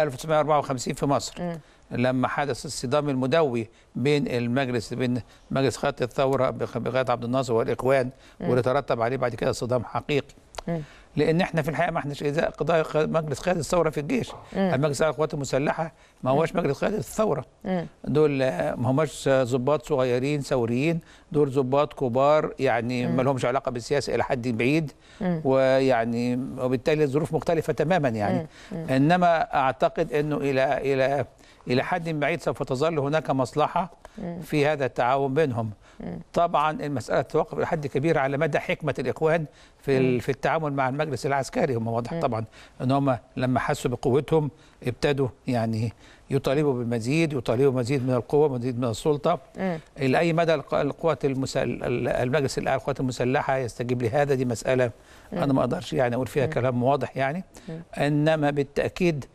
1954 في مصر لما حدث الصدام المدوي بين المجلس بين مجلس قياده الثوره بقياده عبد الناصر والاخوان واللي ترتب عليه بعد كده صدام حقيقي لان احنا في الحقيقه ما احناش اذا قضايا ق- مجلس قياده الثوره في الجيش المجلس الاعلى للقوات المسلحه ما هوش مجلس قياده الثوره دول آه، ما هماش آه، ضباط صغيرين ثوريين دول ضباط كبار يعني ما لهمش علاقه بالسياسه الى حد بعيد ويعني وبالتالي الظروف مختلفه تماما يعني انما اعتقد انه الى الى الى حد بعيد سوف تظل هناك مصلحه في هذا التعاون بينهم طبعا المساله تتوقف الى حد كبير على مدى حكمه الاخوان في ال- في التعامل مع المجلس العسكري هم واضح طبعا ان هم لما حسوا بقوتهم ابتدوا يعني يطالبوا بالمزيد يطالبوا مزيد من القوه مزيد من السلطه الى اي مدى الق- القوات المسل... المجلس الاعلى للقوات المسلحه يستجيب لهذا دي مساله انا ما اقدرش يعني اقول فيها كلام واضح يعني انما بالتاكيد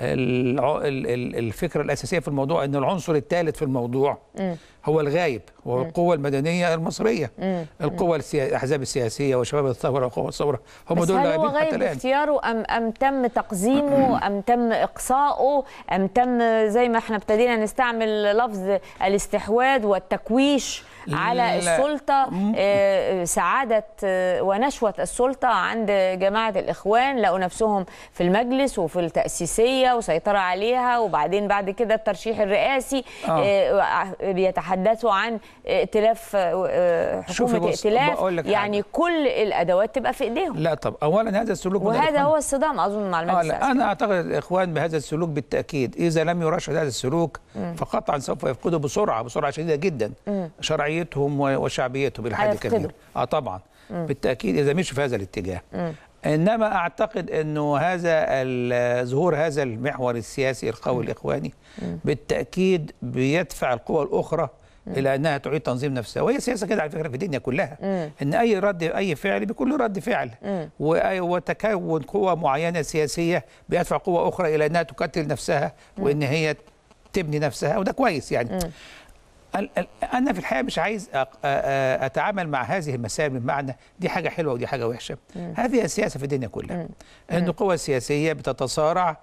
الع- ال- ال- الفكره الاساسيه في الموضوع ان العنصر الثالث في الموضوع هو الغايب وهو القوه المدنيه المصريه القوه السيا... الاحزاب السياسيه وشباب الثوره وقوى الثوره هم
بس
دول
هل هو
اللاعبين حتى
غايب
الان
اختياره ام ام تم تقزيمه ام تم اقصائه ام تم زي ما احنا ابتدينا نستعمل لفظ الاستحواذ والتكويش على
لا.
السلطه آه، سعاده آه، ونشوه السلطه عند جماعه الاخوان لقوا نفسهم في المجلس وفي التاسيسيه وسيطره عليها وبعدين بعد كده الترشيح الرئاسي
آه.
آه، بيتحدثوا عن ائتلاف آه، آه،
شوفي
حكومه
بص،
ائتلاف
بقول لك
يعني
حاجة.
كل الادوات تبقى في ايديهم
لا طب اولا هذا السلوك من
وهذا
الإخوان-
هو الصدام اظن مع
آه
المجلس
لا
العسكري.
انا اعتقد الاخوان بهذا السلوك بالتاكيد اذا لم يرشد هذا السلوك فقطعا سوف يفقدوا بسرعه بسرعه شديده جدا شرعيتهم و- وشعبيتهم الى حد
هيفقدوا.
كبير اه طبعا بالتاكيد اذا مشوا في هذا الاتجاه انما اعتقد انه هذا ال- ظهور هذا المحور السياسي القوي الاخواني بالتاكيد بيدفع القوى الاخرى الى انها تعيد تنظيم نفسها وهي سياسه كده على فكره في الدنيا كلها ان اي رد اي فعل بيكون له رد فعل وأي- وتكون قوه معينه سياسيه بيدفع قوه اخرى الى انها تقتل نفسها وان هي تبني نفسها وده كويس يعني ال- ال- انا في الحقيقه مش عايز أ- أ- أ- اتعامل مع هذه المسائل بمعنى دي حاجه حلوه ودي حاجه وحشه هذه السياسه في الدنيا كلها ان القوى السياسيه بتتصارع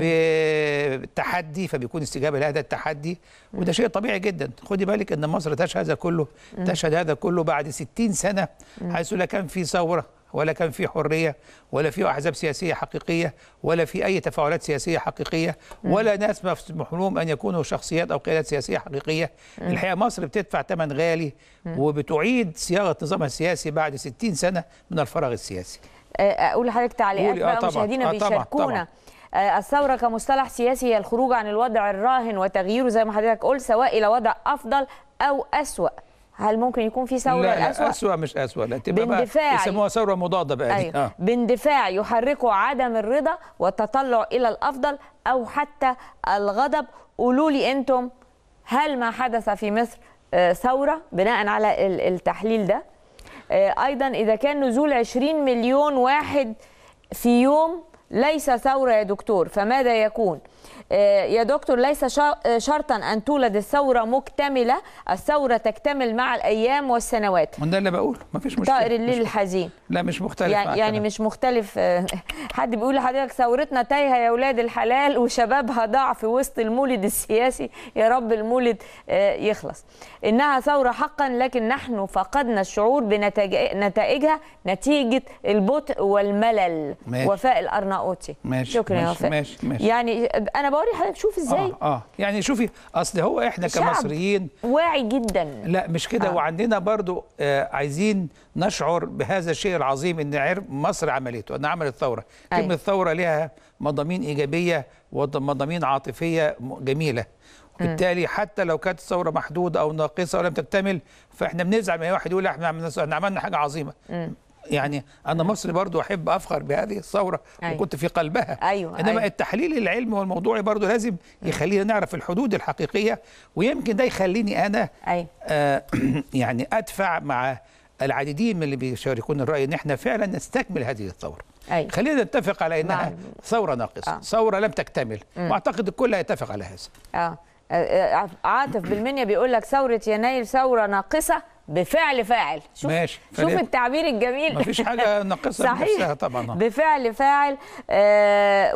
بتحدي فبيكون استجابه لهذا التحدي وده شيء طبيعي جدا خدي بالك ان مصر تشهد هذا كله تشهد هذا كله بعد 60 سنه حيث لا كان في ثوره ولا كان في حريه ولا في احزاب سياسيه حقيقيه ولا في اي تفاعلات سياسيه حقيقيه ولا ناس مسموح لهم ان يكونوا شخصيات او قيادات سياسيه حقيقيه الحقيقه مصر بتدفع ثمن غالي وبتعيد صياغه نظامها السياسي بعد 60 سنه من الفراغ السياسي
آه، اقول لحضرتك تعليقات
قولي، آه
بقى
طبعاً،
مشاهدينا
آه طبعاً،
بيشاركونا
طبعاً.
آه، الثورة كمصطلح سياسي هي الخروج عن الوضع الراهن وتغييره زي ما حضرتك قلت سواء إلى وضع أفضل أو أسوأ هل ممكن يكون في ثورة
لا,
الأسوأ؟
لا أسوأ مش أسوأ لا تبقى بقى
باندفاع.
يسموها ثوره مضاده بقى دي
أيوة.
آه.
باندفاع يحركه عدم الرضا والتطلع إلى الأفضل أو حتى الغضب قولوا لي أنتم هل ما حدث في مصر آه، ثورة بناء على ال- التحليل ده آه، أيضا إذا كان نزول 20 مليون واحد في يوم ليس ثورة يا دكتور فماذا يكون؟ آه، يا دكتور ليس شا- آه، شرطا أن تولد الثورة مكتملة الثورة تكتمل مع الأيام والسنوات
وده اللي بقوله مفيش مشكله
طائر الليل
مش
الحزين
لا مش مختلف
يعني,
معاك
يعني
أنا.
مش مختلف آه، حد بيقول لحضرتك ثورتنا تايهه يا اولاد الحلال وشبابها ضاع في وسط المولد السياسي يا رب المولد آه، يخلص انها ثوره حقا لكن نحن فقدنا الشعور بنتائجها نتيجه البطء والملل
ماشي.
وفاء الارناؤوطي
ماشي،
شكرا يا
ماشي،
وفاء
ماشي، ماشي.
يعني انا بوري حضرتك شوف ازاي
اه اه يعني شوفي اصل هو احنا
شعب
كمصريين
واعي جدا
لا مش كده
آه.
آه. وعندنا برضو آه عايزين نشعر بهذا الشيء العظيم ان عرف مصر عملته ان عملت ثوره
أيوة.
كلمه ثوره لها مضامين ايجابيه ومضامين عاطفيه م- جميله وبالتالي حتى لو كانت الثوره محدوده او ناقصه او لم تكتمل فاحنا بنزعل من أي واحد يقول احنا عملنا احنا عملنا حاجه عظيمه يعني انا مصري برضو احب افخر بهذه الثوره
أيوة.
وكنت في قلبها
أيوة،
انما
أيوة.
التحليل العلمي والموضوعي برضو لازم يخلينا نعرف الحدود الحقيقيه ويمكن ده يخليني انا
أيوة.
آه يعني ادفع مع العديدين من اللي بيشاركون الراي ان احنا فعلا نستكمل هذه الثوره
أيوة.
خلينا نتفق على انها
مع-
ثوره ناقصه
آه.
ثوره لم تكتمل واعتقد الكل هيتفق على هذا
اه آه، عاطف بالمنيا بيقول لك ثورة يناير ثورة ناقصة بفعل فاعل شوف
ماشي.
شوف
فليه؟
التعبير الجميل
مفيش حاجة ناقصة
صحيح
بنفسها طبعاً.
بفعل فاعل آه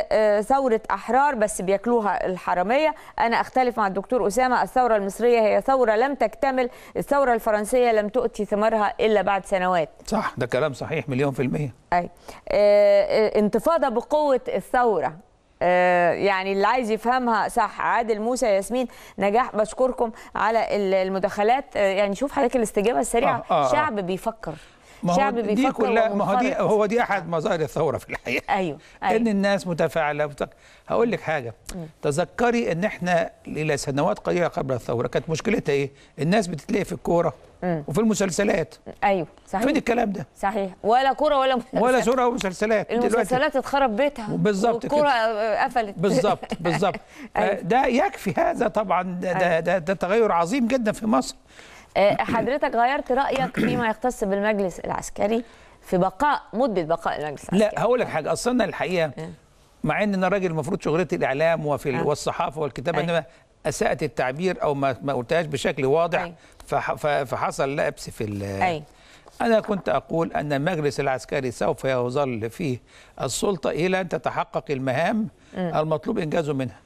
وثورة أحرار بس بياكلوها الحرامية أنا أختلف مع الدكتور أسامة الثورة المصرية هي ثورة لم تكتمل الثورة الفرنسية لم تؤتي ثمارها إلا بعد سنوات
صح ده كلام صحيح مليون في المية
أي آه، آه، انتفاضة بقوة الثورة آه، يعني اللي عايز يفهمها صح عادل موسى ياسمين نجاح بشكركم على ال- المداخلات آه، يعني شوف حضرتك الاستجابة السريعة
آه، آه، آه.
شعب بيفكر
ما هو
شعب
دي
بيفكر
كلها ما هو دي
ومنفرد.
هو دي احد مظاهر الثوره في الحقيقه
أيوه
ان
أيوه
الناس متفاعله بتك... هقول لك حاجه تذكري ان احنا الى سنوات قليله قبل الثوره كانت مشكلتها ايه الناس بتتلاقي في الكوره وفي المسلسلات
أيوه
فين
صحيح
الكلام ده
صحيح ولا كرة ولا مسلسل
ولا صوره ومسلسلات دلوقتي
المسلسلات اتخرب بيتها
بالظبط
والكرة
كده.
آه، قفلت
بالظبط بالظبط
أيوه.
ده يكفي هذا طبعا ده, ده,
أيوه.
ده, ده تغير عظيم جدا في مصر
آه، حضرتك غيرت رأيك فيما يختص بالمجلس العسكري في بقاء مدة بقاء المجلس العسكري
لا هقول لك حاجه اصلا أنا الحقيقه مع ان انا راجل المفروض شغلتي الاعلام وفي ال- والصحافه والكتابه
أي.
انما اسات التعبير او ما ما قلتهاش بشكل واضح
أي.
فح- ف- فحصل لبس في ال-
أي.
انا كنت اقول ان المجلس العسكري سوف يظل فيه السلطه الى ان تتحقق المهام المطلوب انجازه منها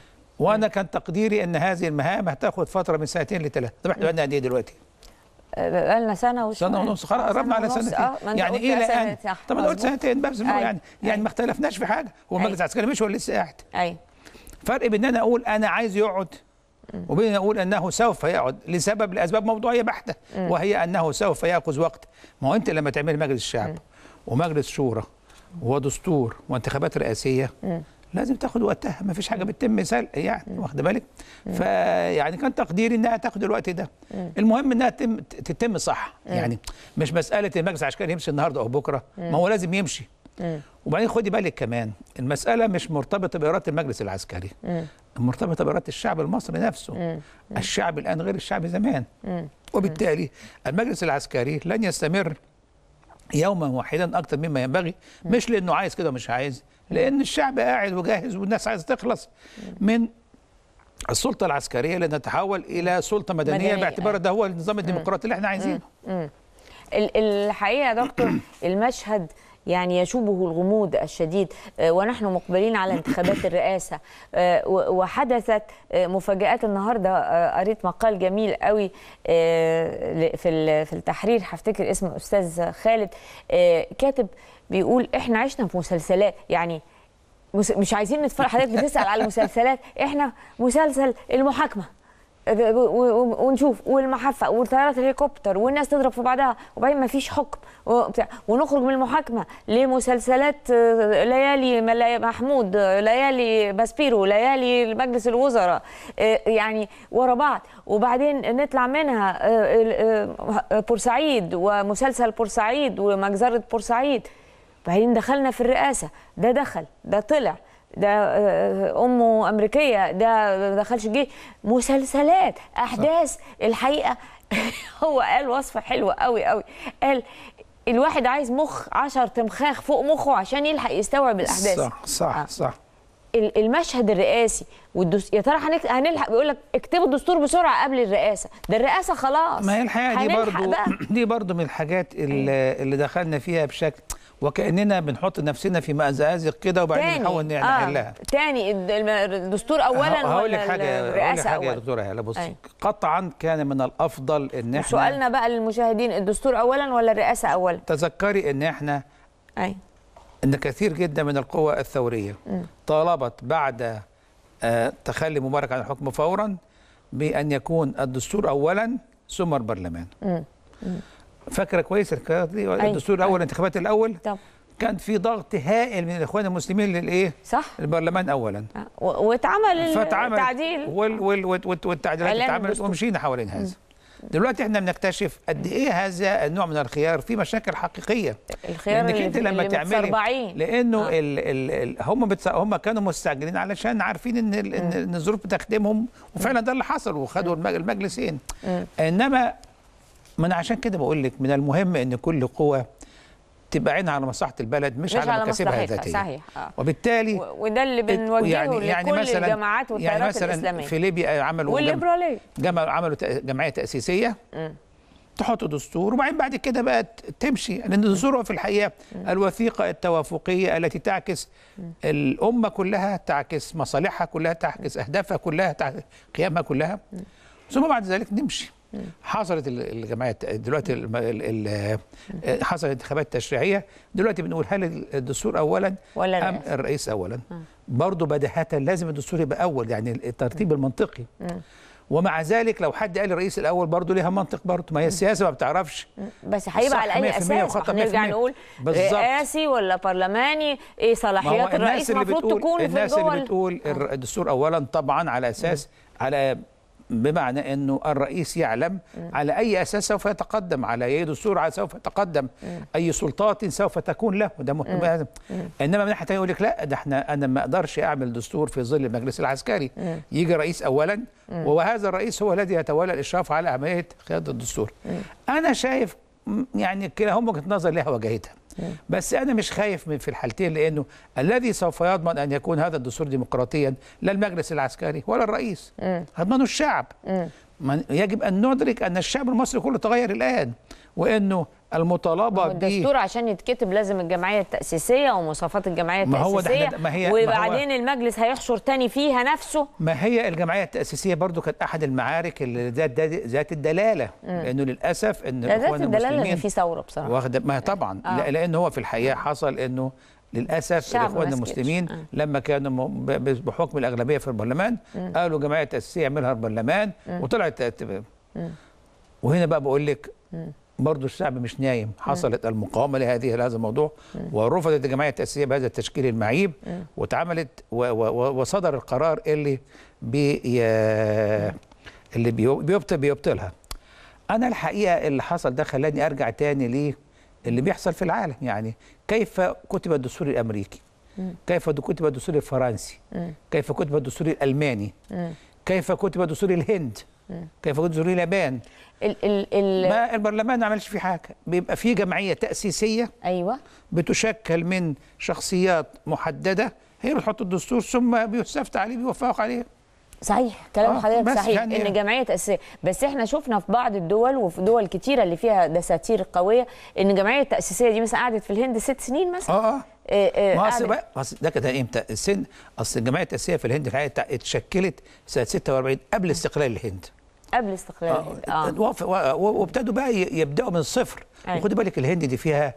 وانا كان تقديري ان هذه المهام هتاخد فتره من سنتين لثلاثه طب احنا بقالنا قد ايه دلوقتي
آه، بقالنا سنة وشوية
سنه ونص خلاص قربنا على
ونص.
سنتين
آه، ما أنت
يعني
قلت
ايه
سنة،
الان
صح،
طب انا قلت
مظبوط.
سنتين بس
أي.
يعني يعني
أي.
ما اختلفناش في حاجه هو
أي.
المجلس العسكري مش هو اللي لسه قاعد
أي
فرق بين ان انا اقول انا عايز يقعد وبين ان اقول انه سوف يقعد لسبب لاسباب موضوعيه بحته وهي انه سوف ياخذ وقت ما هو انت لما تعمل مجلس شعب ومجلس شورى ودستور وانتخابات رئاسيه لازم تاخد وقتها ما فيش حاجه بتتم سلق يعني واخده بالك فيعني كان تقديري انها تاخد الوقت ده المهم انها تتم تتم صح يعني مش مساله المجلس العسكري يمشي النهارده او بكره ما هو لازم يمشي وبعدين خدي بالك كمان المسألة مش مرتبطة بإرادة المجلس العسكري مرتبطة بإرادة الشعب المصري نفسه الشعب الآن غير الشعب زمان وبالتالي المجلس العسكري لن يستمر يوما واحدا أكثر مما ينبغي مش لأنه عايز كده ومش عايز لأن الشعب قاعد وجاهز والناس عايزة تخلص من السلطة العسكرية لنتحول إلى سلطة مدنية,
مدنية،
باعتبار
أيوة.
ده هو النظام الديمقراطي اللي احنا عايزينه
ال- الحقيقه يا دكتور المشهد يعني يشوبه الغموض الشديد آه، ونحن مقبلين على انتخابات الرئاسه آه، و- وحدثت آه، مفاجات النهارده آه، قريت مقال جميل قوي آه، ل- في ال- في التحرير هفتكر اسم استاذ خالد آه، كاتب بيقول احنا عشنا في مسلسلات يعني مس- مش عايزين نتفرج حضرتك بتسال على المسلسلات احنا مسلسل المحاكمه و- و- ونشوف والمحفه والطيارات الهليكوبتر والناس تضرب في بعضها وبعدين ما فيش حكم وبتاع ونخرج من المحاكمه لمسلسلات آه، ليالي ملا- محمود آه، ليالي باسبيرو ليالي مجلس الوزراء آه، يعني ورا بعض وبعدين نطلع منها آه، ال- آه، بورسعيد ومسلسل بورسعيد ومجزره بورسعيد بعدين دخلنا في الرئاسه ده دخل ده طلع ده آه، امه امريكيه ده ما دخلش الجيش مسلسلات احداث الحقيقه هو قال وصفه حلوه قوي قوي قال الواحد عايز مخ عشر تمخاخ فوق مخه عشان يلحق يستوعب الاحداث
صح صح
آه.
صح
ال- المشهد الرئاسي والدس... يا ترى هنك... هنلحق بيقول لك اكتبوا الدستور بسرعه قبل الرئاسه ده الرئاسه خلاص
ما هي الحقيقه دي
هنلحق
برضو
بقى.
دي برضو من الحاجات اللي, اللي دخلنا فيها بشكل وكاننا بنحط نفسنا في مأزق كده وبعدين نحاول نحلها
تاني الد- الم- الدستور اولا
هقول لك
ولا
حاجه هقول لك
الرئاسه
حاجه يا
اولا
دكتوره هلا بصي
أي.
قطعا كان من الافضل ان احنا
سؤالنا بقى للمشاهدين الدستور اولا ولا الرئاسه اولا
تذكري ان احنا
اي
ان كثير جدا من القوى الثوريه طالبت بعد آه، تخلي مبارك عن الحكم فورا بان يكون الدستور اولا ثم البرلمان فاكره كويس الحكايه دي الدستور الاول الانتخابات الاول
طب
كان في ضغط هائل من الاخوان المسلمين للايه
صح
البرلمان اولا
آه، و- واتعمل
فاتعمل
التعديل
وال وال وال وال- والتعديلات
إعلان
اتعملت
الدستور.
ومشينا حوالين هذا دلوقتي احنا بنكتشف قد ايه هذا النوع من الخيار في مشاكل حقيقيه
الخيار
لانك
اللي-
انت لما
اللي
تعملي
متسربعين.
لانه
آه.
ال ال ال هم بتس... هم كانوا مستعجلين علشان عارفين ان ال- ان إن الظروف بتخدمهم وفعلا ده اللي حصل وخدوا المج- المجلسين انما من عشان كده بقول لك من المهم ان كل قوه تبقى عينها على مصلحه البلد مش,
مش
على
على
مكاسبها
مصلحتها،
الذاتيه
صحيح، آه.
وبالتالي
و- وده اللي بنوجهه لكل الجماعات والتيارات
يعني مثلا
الاسلاميه
في ليبيا عملوا جم-
والليبراليه
جمع عملوا تأ- جمعيه تاسيسيه تحط دستور وبعدين بعد كده بقى ت- تمشي لان الدستور هو في الحقيقه الوثيقه التوافقيه التي تعكس الامه كلها تعكس مصالحها كلها تعكس اهدافها كلها تعكس قيمها كلها ثم بعد ذلك نمشي حصلت ال- الجمعيات دلوقتي الم- ال- ال- حصلت انتخابات تشريعيه دلوقتي بنقول هل الدستور اولا
ولا
ام
الرئاسة؟
الرئيس اولا برضه بديهة لازم الدستور يبقى اول يعني الترتيب المنطقي ومع ذلك لو حد قال الرئيس الاول برضه ليها منطق برضه ما هي السياسه ما بتعرفش
بس هيبقى
صح
على اي
100%
اساس
وخطأ
هنرجع
100%.
نقول
بالظبط.
رئاسي ولا برلماني ايه صلاحيات الرئيس المفروض تكون في
الناس
جوه
اللي
ال-
بتقول الر- الدستور اولا طبعا على اساس على بمعنى انه الرئيس يعلم على اي اساس سوف يتقدم على اي دستور على سوف يتقدم اي سلطات سوف تكون له ده مهم هذا انما من ناحيه تانية يقول لك لا ده احنا انا ما اقدرش اعمل دستور في ظل المجلس العسكري يجي رئيس اولا وهذا الرئيس هو الذي يتولى الاشراف على عمليه قياده الدستور انا شايف م- يعني كلاهما وجهه نظر لها وجهتها بس انا مش خايف من في الحالتين لانه الذي سوف يضمن ان يكون هذا الدستور ديمقراطيا لا المجلس العسكري ولا الرئيس يضمنه الشعب من يجب ان ندرك ان الشعب المصري كله تغير الان وانه المطالبه ب
الدستور عشان يتكتب لازم الجمعيه التاسيسيه ومواصفات الجمعيه
ما هو ده
التاسيسيه
إحنا- ما هي- ما هو-
وبعدين المجلس هيحشر تاني فيها نفسه
ما هي الجمعيه التاسيسيه برضو كانت احد المعارك اللي ذات ذات الدلاله لانه للاسف ان
ده ذات
الاخوان
الدلاله ان
المسلمين
في ثوره بصراحه
واخده ما هي طبعا
آه.
آه. لان هو في الحقيقه حصل انه للاسف
الشعب
الاخوان
ما سكتش.
المسلمين
آه.
لما كانوا م- ب- ب- بحكم الاغلبيه في البرلمان قالوا جمعيه تاسيسيه يعملها البرلمان وطلعت تت- وهنا بقى بقول لك برضه الشعب مش نايم حصلت المقاومه لهذه لهذا الموضوع ورفضت الجمعيه التاسيسيه بهذا التشكيل المعيب واتعملت و- و- و- وصدر القرار اللي بي ي- اللي بيو- بيبطل بيبطلها انا الحقيقه اللي حصل ده خلاني ارجع تاني ليه اللي بيحصل في العالم يعني كيف كتب الدستور الامريكي كيف كتب الدستور الفرنسي كيف كتب الدستور الالماني كيف كتب دستور الهند كيف كتب دستور اليابان
ال ال ال
ما البرلمان ما عملش فيه حاجه بيبقى فيه جمعيه تاسيسيه
ايوه
بتشكل من شخصيات محدده هي اللي بتحط الدستور ثم بيستفتى عليه بيوافقوا عليه
صحيح كلام
آه،
حضرتك
بس
صحيح
يعني-
ان جمعيه تاسيسيه بس احنا شفنا في بعض الدول وفي دول كتيره اللي فيها دساتير قويه ان الجمعيه التاسيسيه دي مثلا قعدت في الهند ست سنين مثلا
اه اه
آه، آه،
ما اصل
قعدت-
بقى أصل ده كده امتى السن اصل الجمعيه التاسيسيه في الهند الحقيقه تع- اتشكلت سنه 46 قبل استقلال الهند
قبل استقلال الهند اه
وف- و- و- وابتدوا بقى ي- يبداوا من الصفر
أيوة.
وخدي بالك الهند دي فيها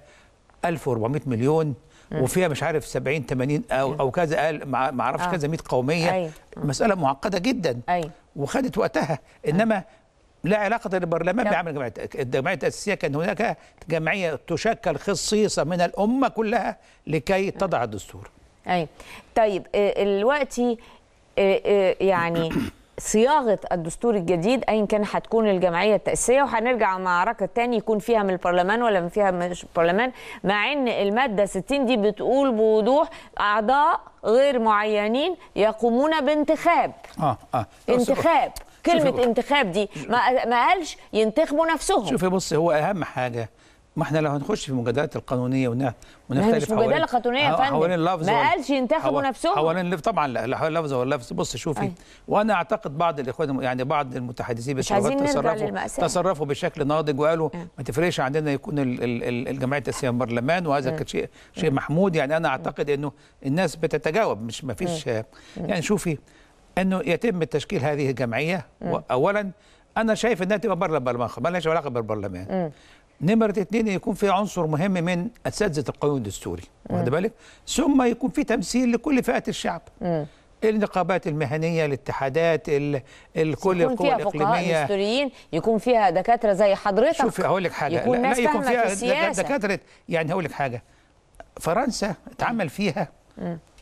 1400 مليون وفيها مش عارف 70 80 او او كذا قال ما ما اعرفش
آه.
كذا 100 قوميه
أيوة.
مساله معقده جدا
ايوه
وخدت وقتها انما لا علاقه للبرلمان
لا.
بعمل الجمعيه الجمعيه التاسيسيه كان هناك جمعيه تشكل خصيصه من الامه كلها لكي تضع الدستور
ايوه طيب آه، دلوقتي آه، آه، يعني صياغه الدستور الجديد ايا كان هتكون الجمعيه التاسيسيه وهنرجع معركه تاني يكون فيها من البرلمان ولا من فيها مش البرلمان مع ان الماده 60 دي بتقول بوضوح اعضاء غير معينين يقومون بانتخاب
اه اه
انتخاب كلمه
شوفي-
انتخاب دي ما ما قالش ينتخبوا نفسهم
شوفي بص هو اهم حاجه ما احنا لو هنخش في المجادلات القانونيه ون-
ما
ونختلف
هي مش مجادله
حوالين-
قانونيه يا
حو-
فندم
حوالين اللفظ
ما
وال-
قالش ينتخبوا
حوا-
نفسهم
حوالين اللف- طبعا لا لا، حوالين اللفظ واللفظ بص شوفي
أيوة.
وانا اعتقد بعض الاخوان الم- يعني بعض المتحدثين
مش
باللغات
عايزين نرجع
تصرفوا
للمأساة.
تصرفوا بشكل ناضج وقالوا ما تفرقش عندنا يكون ال- ال- ال- الجمعيه التاسيسيه برلمان وهذا كان شيء شيء محمود يعني انا اعتقد انه الناس بتتجاوب مش ما فيش يعني شوفي انه يتم تشكيل هذه الجمعيه اولا انا شايف انها تبقى بره البرلمان ما لهاش علاقه بالبرلمان نمرة اتنين يكون في عنصر مهم من اساتذه القانون الدستوري واخد بالك ثم يكون في تمثيل لكل فئات الشعب النقابات المهنيه الاتحادات ال- الكل
يكون
القوى
فيها فقهاء
الاقليميه
دستوريين يكون فيها دكاتره زي حضرتك
شوفي هقول لك حاجه
يكون ناس فاهمه في
دك-
السياسه
دكاتره يعني هقول لك حاجه فرنسا اتعمل فيها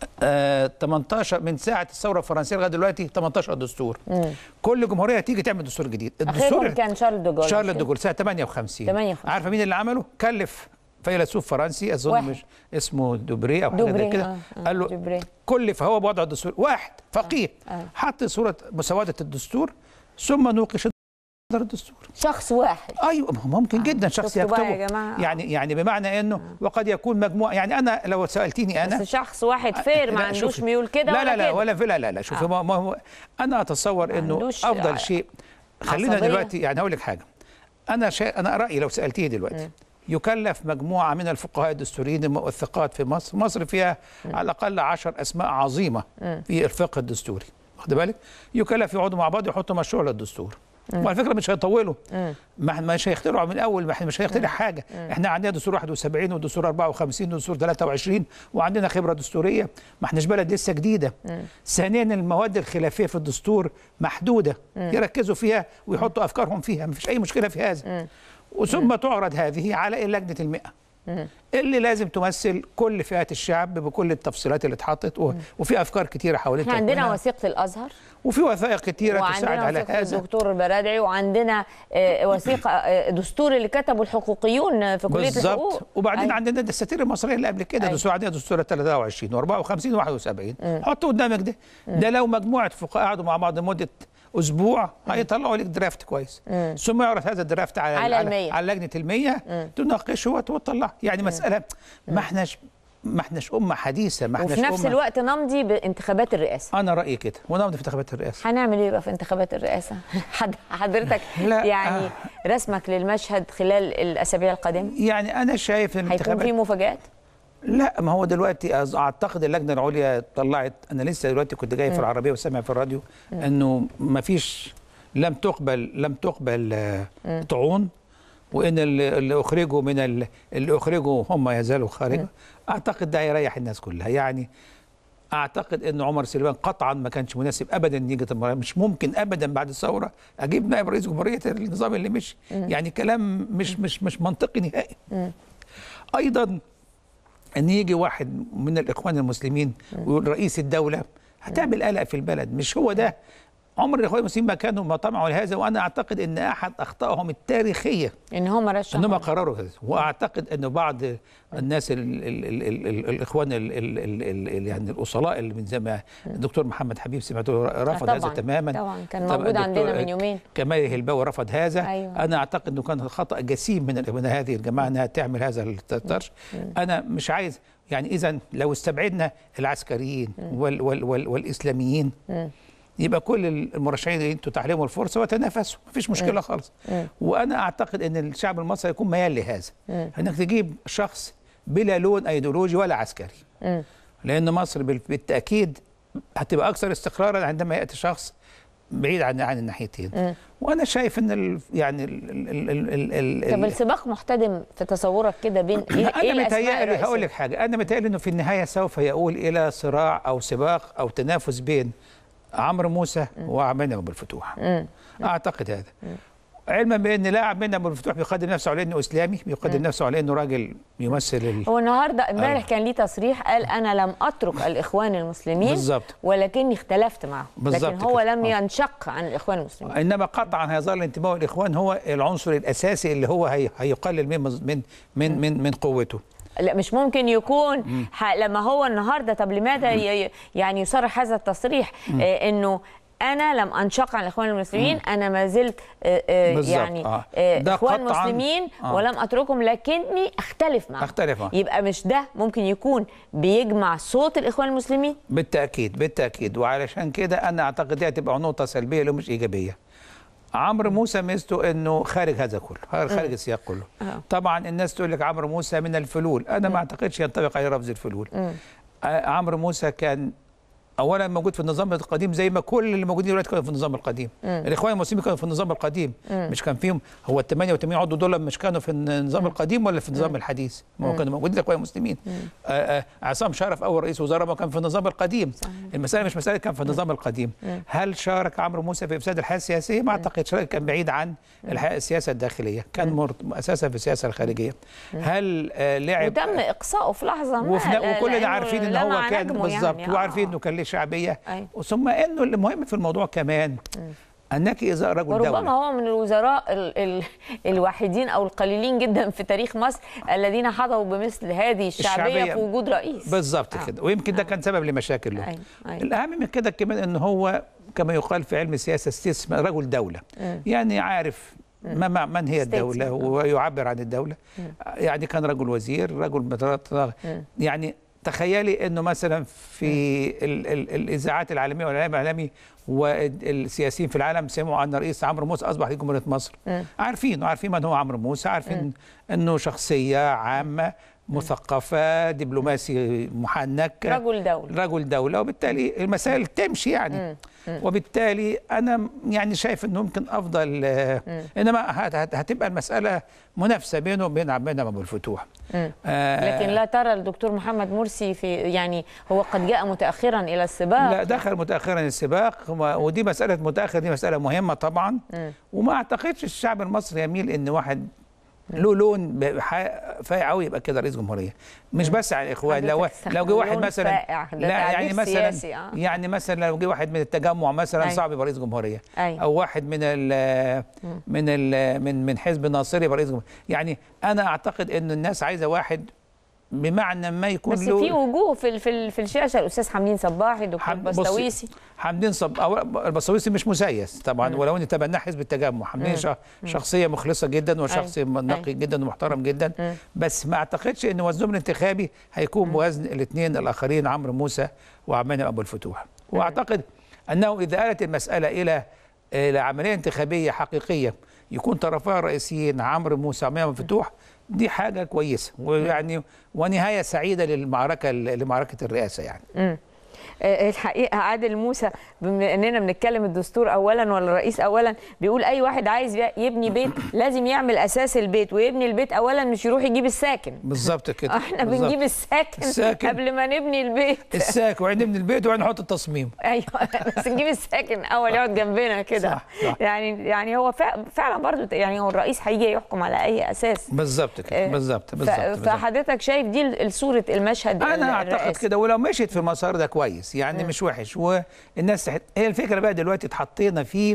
آه 18 من ساعه الثوره الفرنسيه لغايه دلوقتي 18 دستور كل جمهوريه تيجي تعمل دستور جديد
اخرهم كان شارل دوغول
شارل دوغول سنه 58
58.
عارفه مين اللي عمله؟ كلف فيلسوف فرنسي اظن
واحد.
مش اسمه دوبري او حاجه
دوبري،
زي كده
آه، آه،
قال له
دوبري.
كلف هو بوضع الدستور واحد فقيه
آه.
حط صوره مسوده الدستور ثم نوقش الدستور
شخص واحد
ايوه ما هو ممكن جدا شخص
شفتوا بقى يا
يكتبه
جماعة؟
يعني يعني بمعنى انه وقد يكون مجموعه يعني انا لو سالتيني انا
بس شخص واحد فير ما
لا،
عندوش
شوفي.
ميول كده
لا
ولا
لا لا
كده.
ولا في لا لا لا شوفي
آه.
ما ما هو انا اتصور انه
عندوش
افضل
ع-
شيء خلينا
عصبية.
دلوقتي يعني هقول لك حاجه انا شا... انا رايي لو سالتيه دلوقتي يكلف مجموعه من الفقهاء الدستوريين المؤثقات في مصر مصر فيها على الاقل عشر اسماء عظيمه في الفقه الدستوري واخد بالك يكلف يقعدوا مع بعض يحطوا مشروع للدستور وعلى فكره مش هيطولوا ما مش هيخترعوا من اول ما احنا مش هيخترع حاجه احنا عندنا دستور 71 ودستور 54 ودستور 23 وعندنا خبره دستوريه ما احناش بلد لسه جديده ثانيا المواد الخلافيه في الدستور محدوده يركزوا فيها ويحطوا افكارهم فيها ما فيش اي مشكله في هذا وثم تعرض هذه على لجنه المئة اللي لازم تمثل كل فئات الشعب بكل التفصيلات اللي اتحطت و- وفي افكار كتيره حوالين
احنا عندنا
تكوينها.
وثيقه الازهر
وفي وثائق كتيره تساعد
وعندنا
على
وثيقه
هذا
الدكتور البرادعي وعندنا آه، وثيقه آه، دستور اللي كتبه الحقوقيون في كليه
بالظبط
الحقوق
وبعدين
أيوة.
عندنا الدساتير المصريه اللي قبل كده
أيوة.
دستور عندنا دستور 23 و54 و71 حطوا قدامك ده ده لو مجموعه فقهاء قعدوا مع بعض لمده اسبوع هيطلعوا لك درافت كويس ثم يعرض هذا الدرافت على
على المية.
على لجنه المية تناقشه وت- وتطلع يعني مساله ما احناش ما احناش امه حديثه ما احناش
وفي نفس
أمة
الوقت نمضي بانتخابات الرئاسه
انا رايي كده ونمضي في انتخابات الرئاسه
هنعمل ايه بقى في انتخابات الرئاسه حد حضرتك
لا.
يعني رسمك للمشهد خلال الاسابيع القادمه
يعني انا شايف ان
هيكون
الانتخابات
في مفاجات
لا ما هو دلوقتي أز- اعتقد اللجنه العليا طلعت انا لسه دلوقتي كنت جاي في العربيه وسامع في الراديو انه ما فيش لم تقبل لم تقبل آه، طعون وان اللي اللي اخرجوا من ال- اللي اخرجوا هم يزالوا خارج اعتقد ده هيريح الناس كلها يعني اعتقد ان عمر سليمان قطعا ما كانش مناسب ابدا إن يجي تمر- مش ممكن ابدا بعد الثوره اجيب نائب رئيس جمهوريه النظام اللي مشي يعني كلام مش مش مش منطقي نهائي ايضا ان يجي واحد من الاخوان المسلمين ويقول رئيس الدوله هتعمل قلق في البلد مش هو ده عمر الاخوان المسلمين ما كانوا ما طمعوا لهذا وانا اعتقد ان احد اخطائهم التاريخيه
ان هم رشحوا
انهم قرروا هذا واعتقد انه بعض الناس ال ال ال ال ال الاخوان ال ال ال ال ال يعني الاصلاء اللي من زي ما الدكتور محمد حبيب سمعته رفض
آه
هذا
طبعاً،
تماما
طبعاً، كان
طبعاً
موجود
الدكتور
عندنا من يومين.
كمال الهلباوي رفض هذا
أيوة.
انا اعتقد انه كان خطا جسيم من من هذه الجماعه انها تعمل هذا الطرش انا مش عايز يعني اذا لو استبعدنا العسكريين وال وال وال والاسلاميين يبقى كل المرشحين اللي انتوا تحلموا الفرصه وتنافسوا مفيش مشكله خالص وانا اعتقد ان الشعب المصري يكون ميال لهذا انك تجيب شخص بلا لون ايديولوجي ولا عسكري لان مصر بال- بالتاكيد هتبقى اكثر استقرارا عندما ياتي شخص بعيد عن عن الناحيتين وانا شايف ان ال يعني ال ال ال ال ال
طب السباق محتدم في تصورك كده بين ايه, إيه
انا
الاسماء
متهيألي
الرئيسية؟
هقول لك حاجه انا متهيألي انه في النهايه سوف يؤول الى صراع او سباق او تنافس بين عمرو موسى وعمنا ابو الفتوح اعتقد هذا علما بان لا عمنا ابو الفتوح بيقدم نفسه على انه اسلامي بيقدم نفسه على انه راجل يمثل ال...
هو النهارده امبارح
أيوة.
كان ليه تصريح قال انا لم اترك الاخوان المسلمين
بالظبط.
ولكني اختلفت معهم
بالظبط
لكن هو
كده.
لم
آه.
ينشق عن الاخوان المسلمين
انما قطعا هيظل انتماء الاخوان هو العنصر الاساسي اللي هو هي هيقلل من من من من, من قوته
لا مش ممكن يكون ح... لما هو النهارده طب لماذا ي... يعني يصرح هذا التصريح آه انه انا لم انشق عن الاخوان المسلمين انا ما زلت آه آه
بالظبط،
يعني
آه.
آه
ده
اخوان
قطعاً،
مسلمين
آه.
ولم اتركهم لكني اختلف معهم
أختلف معهم.
يبقى مش ده ممكن يكون بيجمع صوت الاخوان المسلمين
بالتاكيد بالتاكيد وعلشان كده انا اعتقد دي هتبقى نقطه سلبيه لو مش ايجابيه عمرو موسى ميزته انه خارج هذا كله خارج السياق كله
آه.
طبعا الناس تقول لك عمرو موسى من الفلول انا ما اعتقدش ينطبق عليه لفظ الفلول آه، عمرو موسى كان اولا موجود في النظام القديم زي ما كل اللي موجودين دلوقتي كانوا في النظام القديم الاخوان المسلمين كانوا في النظام القديم مش كان فيهم هو ال 88 عضو دول مش كانوا في النظام القديم ولا في النظام الحديث ما هو كانوا موجودين الاخوان المسلمين آه، آه، عصام شرف اول رئيس وزراء ما كان في النظام القديم المساله مش مساله كان في النظام القديم هل شارك عمرو موسى في افساد الحياه السياسيه ما اعتقدش كان بعيد عن الحياه السياسه الداخليه كان مرت اساسا في السياسه الخارجيه هل آه، لعب
وتم اقصائه في لحظه ما
وفي
لا-
وكلنا
لأنه
عارفين ان
لمع
هو كان
نجمه
بالظبط
يعني.
وعارفين
آه.
انه كان له شعبيه
أيوة.
ثم انه المهم في الموضوع كمان انك اذا رجل
وربما
دوله
هو من الوزراء ال ال الوحيدين او القليلين جدا في تاريخ مصر الذين حظوا بمثل هذه الشعبيه,
الشعبية.
في وجود رئيس
بالظبط
آه.
كده ويمكن ده كان سبب لمشاكل له
أيوة، أيوة.
الاهم من كده كمان ان هو كما يقال في علم السياسه استثمار رجل دوله يعني عارف ما ما- من هي الدوله
Statesman.
ويعبر عن الدوله يعني كان رجل وزير رجل مدرات يعني تخيلي انه مثلا في ال ال الاذاعات العالميه والاعلام العالمي والسياسيين في العالم سمعوا ان رئيس عمرو موسى اصبح رئيس جمهوريه مصر عارفين وعارفين من هو عمرو موسى عارفين انه شخصيه عامه مثقفه دبلوماسي محنك
رجل دولة.
رجل دوله وبالتالي المسائل تمشي يعني وبالتالي انا يعني شايف انه يمكن افضل آه، انما هت- هت- هتبقى المساله منافسه بينه وبين عبد المنعم ابو الفتوح آه،
لكن لا ترى الدكتور محمد مرسي في يعني هو قد جاء متاخرا الى السباق
لا دخل متاخرا السباق و- ودي مساله متاخر دي مساله مهمه طبعا وما اعتقدش الشعب المصري يميل ان واحد له لون ب- ح- فايع قوي يبقى كده رئيس جمهوريه مش بس على الاخوان لو
حضرتك
لو جه واحد
لون
مثلا
فائع، ده
لا يعني
تعبير
مثلا
سياسي، آه.
يعني مثلا لو جه واحد من التجمع مثلا
أيوة.
صعب يبقى رئيس جمهوريه
أيوة.
او واحد من ال من ال من من حزب الناصري يبقى رئيس جمهوريه يعني انا اعتقد ان الناس عايزه واحد بمعنى ما يكون
بس
له
في وجوه في ال- في ال- في الشاشه الاستاذ حمدين صباحي دكتور
حم- بصي،
بسطويسي
حمدين صب أو- البسطويسي مش مسيس طبعا ولو ان تبناه حزب التجمع حمدين شخ- شخصيه مخلصه جدا وشخص
أيوة.
نقي جدا ومحترم جدا بس ما اعتقدش ان وزنهم الانتخابي هيكون بوزن الاثنين الاخرين عمرو موسى وعبد المنعم ابو الفتوح واعتقد انه اذا آلت المساله الى الى عمليه انتخابيه حقيقيه يكون طرفها الرئيسيين عمرو موسى وعبد المنعم ابو الفتوح دي حاجه كويسه ويعني ونهايه سعيده للمعركه لمعركه الرئاسه يعني
مم. آه، الحقيقه عادل موسى بما اننا بنتكلم الدستور اولا ولا الرئيس اولا بيقول اي واحد عايز يبني بيت لازم يعمل اساس البيت ويبني البيت اولا مش يروح يجيب الساكن
بالظبط كده
احنا
بالظبط.
بنجيب الساكن,
الساكن.
قبل ما نبني البيت
الساك وعندنا من البيت وبعدين نحط التصميم
ايوه بس نجيب الساكن اول يقعد جنبنا كده
صح، صح.
يعني يعني هو فع- فعلا برضو يعني هو الرئيس هيجي يحكم على اي اساس
بالظبط كده
آه،
بالظبط
ف-
بالظبط بالظبط.
فحضرتك شايف دي صوره المشهد
انا اعتقد
الرئاسي.
كده ولو مشيت في المسار ده كويس يعني مش وحش والناس تحت... هي الفكره بقى دلوقتي اتحطينا في ال-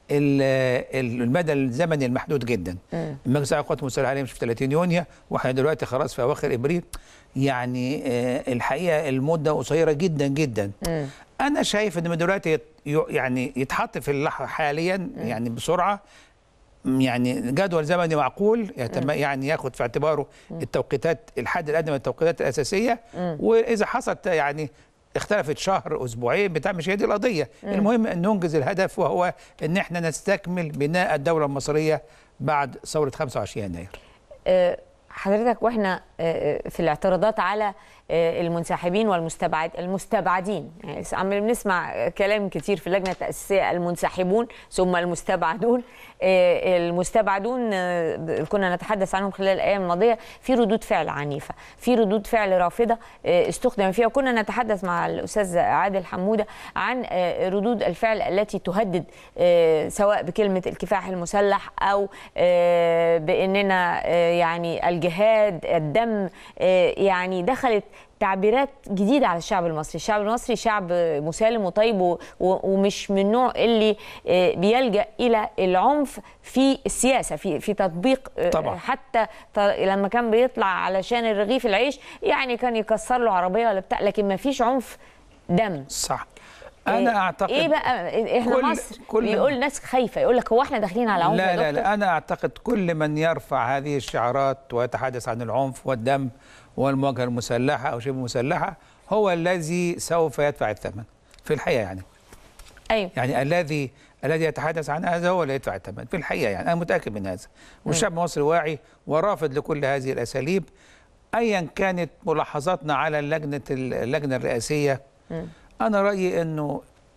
ال- المدى الزمني المحدود جدا المجلس الاعلى للقوات المسلحه عليه مش في 30 يونيو واحنا دلوقتي خلاص في اواخر ابريل يعني آه، الحقيقه المده قصيره جدا جدا انا شايف ان من دلوقتي يت- ي- يعني يتحط في اللحظه حاليا يعني بسرعه يعني جدول زمني معقول يتم يعني ياخد في اعتباره التوقيتات الحد الادنى من التوقيتات الاساسيه واذا حصلت يعني اختلفت شهر اسبوعين بتاع مش هي دي القضيه المهم ان ننجز الهدف وهو ان احنا نستكمل بناء الدوله المصريه بعد ثوره 25 يناير
آه، حضرتك واحنا آه، في الاعتراضات على آه، المنسحبين والمستبعد المستبعدين يعني عم بنسمع كلام كتير في اللجنه التاسيسيه المنسحبون ثم المستبعدون آه، المستبعدون آه، كنا نتحدث عنهم خلال الايام الماضيه في ردود فعل عنيفه في ردود فعل رافضه آه، استخدم فيها وكنا نتحدث مع الاستاذ عادل حموده عن آه، ردود الفعل التي تهدد آه، سواء بكلمه الكفاح المسلح او آه، باننا آه، يعني الجهاد الدم آه، يعني دخلت تعبيرات جديده على الشعب المصري، الشعب المصري شعب مسالم وطيب و- و- ومش من النوع اللي آه، بيلجا الى العنف في السياسه في في تطبيق آه،
طبعا.
حتى ط- لما كان بيطلع علشان الرغيف العيش يعني كان يكسر له عربيه ولا بتاع لكن ما فيش عنف دم
صح انا
إيه-
اعتقد
ايه بقى احنا
كل-
مصر
كل-
بيقول ناس خايفه يقول لك هو احنا داخلين على عنف
لا
يا
لا
دكتور؟
لا انا اعتقد كل من يرفع هذه الشعارات ويتحدث عن العنف والدم والمواجهه المسلحه او شبه مسلحه هو الذي سوف يدفع الثمن في الحقيقه يعني
ايوه
يعني الذي الذي يتحدث عن هذا هو اللي يدفع الثمن في الحقيقه يعني انا متاكد من هذا والشعب المصري واعي ورافض لكل هذه الاساليب ايا كانت ملاحظاتنا على اللجنه اللجنه الرئاسيه انا رايي انه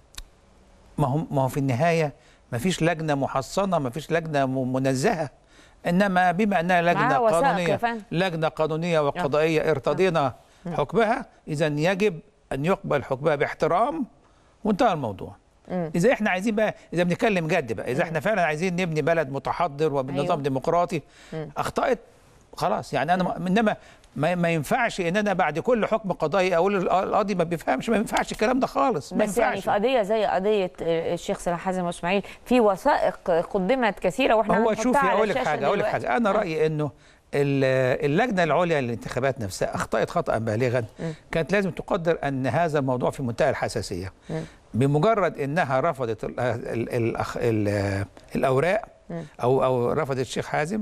ما هو ما هو في النهايه ما فيش لجنه محصنه ما فيش لجنه م- منزهه انما بما انها لجنه
معاها وثائق يا
قانونيه
فندم.
لجنه قانونيه وقضائيه ارتضينا حكمها اذا يجب ان يقبل حكمها باحترام وانتهى الموضوع اذا احنا عايزين بقى اذا بنتكلم جد بقى اذا احنا فعلا عايزين نبني بلد متحضر وبنظام
أيوة.
ديمقراطي اخطات خلاص يعني انا م- انما ما, ما ينفعش ان انا بعد كل حكم قضائي اقول ال- القاضي ما بيفهمش ما ينفعش الكلام ده خالص ما
بس يعني
ينفعش
في قضيه زي قضيه الشيخ صلاح حازم واسماعيل في وثائق قدمت كثيره واحنا
هو
هنحطها
شوفي
على
اقول لك
الشاشة
حاجه اقول لك
دلوقتي.
حاجه انا
آه.
رايي انه ال- اللجنه العليا للانتخابات نفسها اخطات خطا بالغا كانت لازم تقدر ان هذا الموضوع في منتهى الحساسيه بمجرد انها رفضت ال ال ال ال الاوراق او او رفضت الشيخ حازم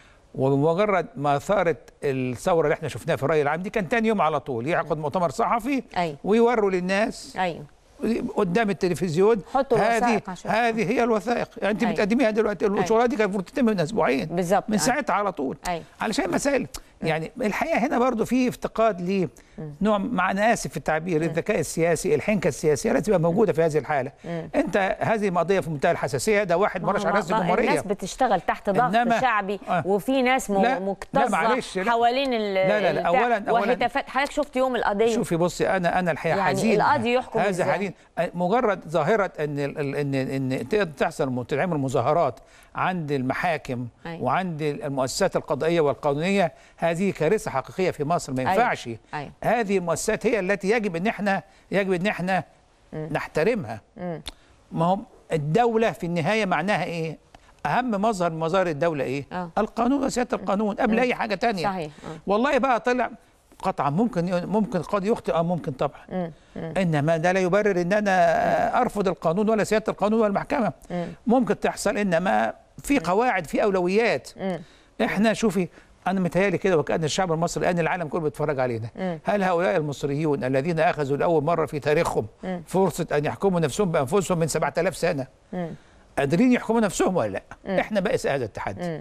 وبمجرد ما ثارت الثوره اللي احنا شفناها في الراي العام دي كان تاني يوم على طول يعقد مؤتمر صحفي
أيوة.
ويوروا للناس
ايوه
قدام التلفزيون
حطوا
هذه
الوثائق عشان-
هذه هي الوثائق يعني انت
أيوة.
بتقدميها دلوقتي الشغلانه دي كانت المفروض تتم من اسبوعين
بالظبط.
من
أيوة.
ساعتها على طول
أيوة.
علشان مسائل يعني الحقيقه هنا برضو في افتقاد لنوع مع انا اسف في التعبير الذكاء السياسي الحنكه السياسيه لازم تبقى موجوده في هذه الحاله انت هذه قضيه في منتهى الحساسيه ده واحد
ما
مرش
هو
على رئاسه
بقى
الجمهوريه
الناس بتشتغل تحت ضغط
إنما-
شعبي
آه.
وفي ناس م-
لا، لا،
مكتظه
معلش، لا.
حوالين ال
لا، لا، لا،
البتاع
أولاً- أولاً-
وهتافات حضرتك شفت يوم القضيه
شوفي بصي انا انا الحقيقه
يعني
حزين
القاضي يحكم
هذا
إزاي؟
حزين مجرد ظاهره ان ال- ال- ان ان تقدر تحصل تتعمل مظاهرات عند المحاكم
أيوة.
وعند المؤسسات القضائيه والقانونيه هذه كارثه حقيقيه في مصر ما
أيوة.
ينفعش
أيوة.
هذه المؤسسات هي التي يجب ان احنا يجب ان احنا نحترمها ما هم الدوله في النهايه معناها ايه اهم مظهر من مظاهر الدوله ايه
آه.
القانون وسياده القانون قبل اي حاجه تانية
صحيح، آه.
والله بقى طلع قطعا ممكن ممكن قد يخطئ اه ممكن طبعا انما ده لا يبرر ان انا ارفض القانون ولا سياده القانون ولا المحكمه ممكن تحصل انما في قواعد في اولويات احنا شوفي انا متهيألي كده وكأن الشعب المصري الآن العالم كله بيتفرج علينا هل هؤلاء المصريون الذين أخذوا لأول مرة في تاريخهم فرصة أن يحكموا نفسهم بأنفسهم من 7000 سنة قادرين يحكموا نفسهم ولا لا احنا بائس هذا التحدي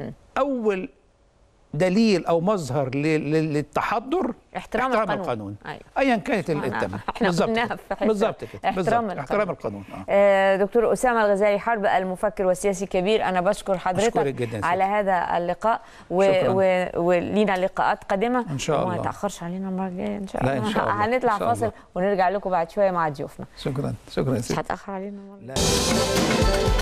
اول دليل او مظهر ل- ل- للتحضر
احترام
احترام
القانون.
القانون
أيوة.
ايا كانت ال-
إحنا-
التم
إحنا
بالظبط
قلناها
كده.
في حتة.
بالظبط كده
احترام
بالظبط.
القانون.
احترام القانون اه
آه، دكتور أسامة الغزالي حرب المفكر والسياسي الكبير أنا بشكر حضرتك
أشكرك جداً يا
على هذا اللقاء و...
شكراً.
و... ولينا لقاءات قادمة
إن شاء
وما
الله.
يتأخرش علينا المرة الجاية إن شاء
لا،
الله
إن شاء الله.
هنطلع
إن شاء
فاصل
الله.
ونرجع لكم بعد شوية مع ضيوفنا
شكرا شكرا يا
مش
سيدي
هتأخر علينا المرة
لا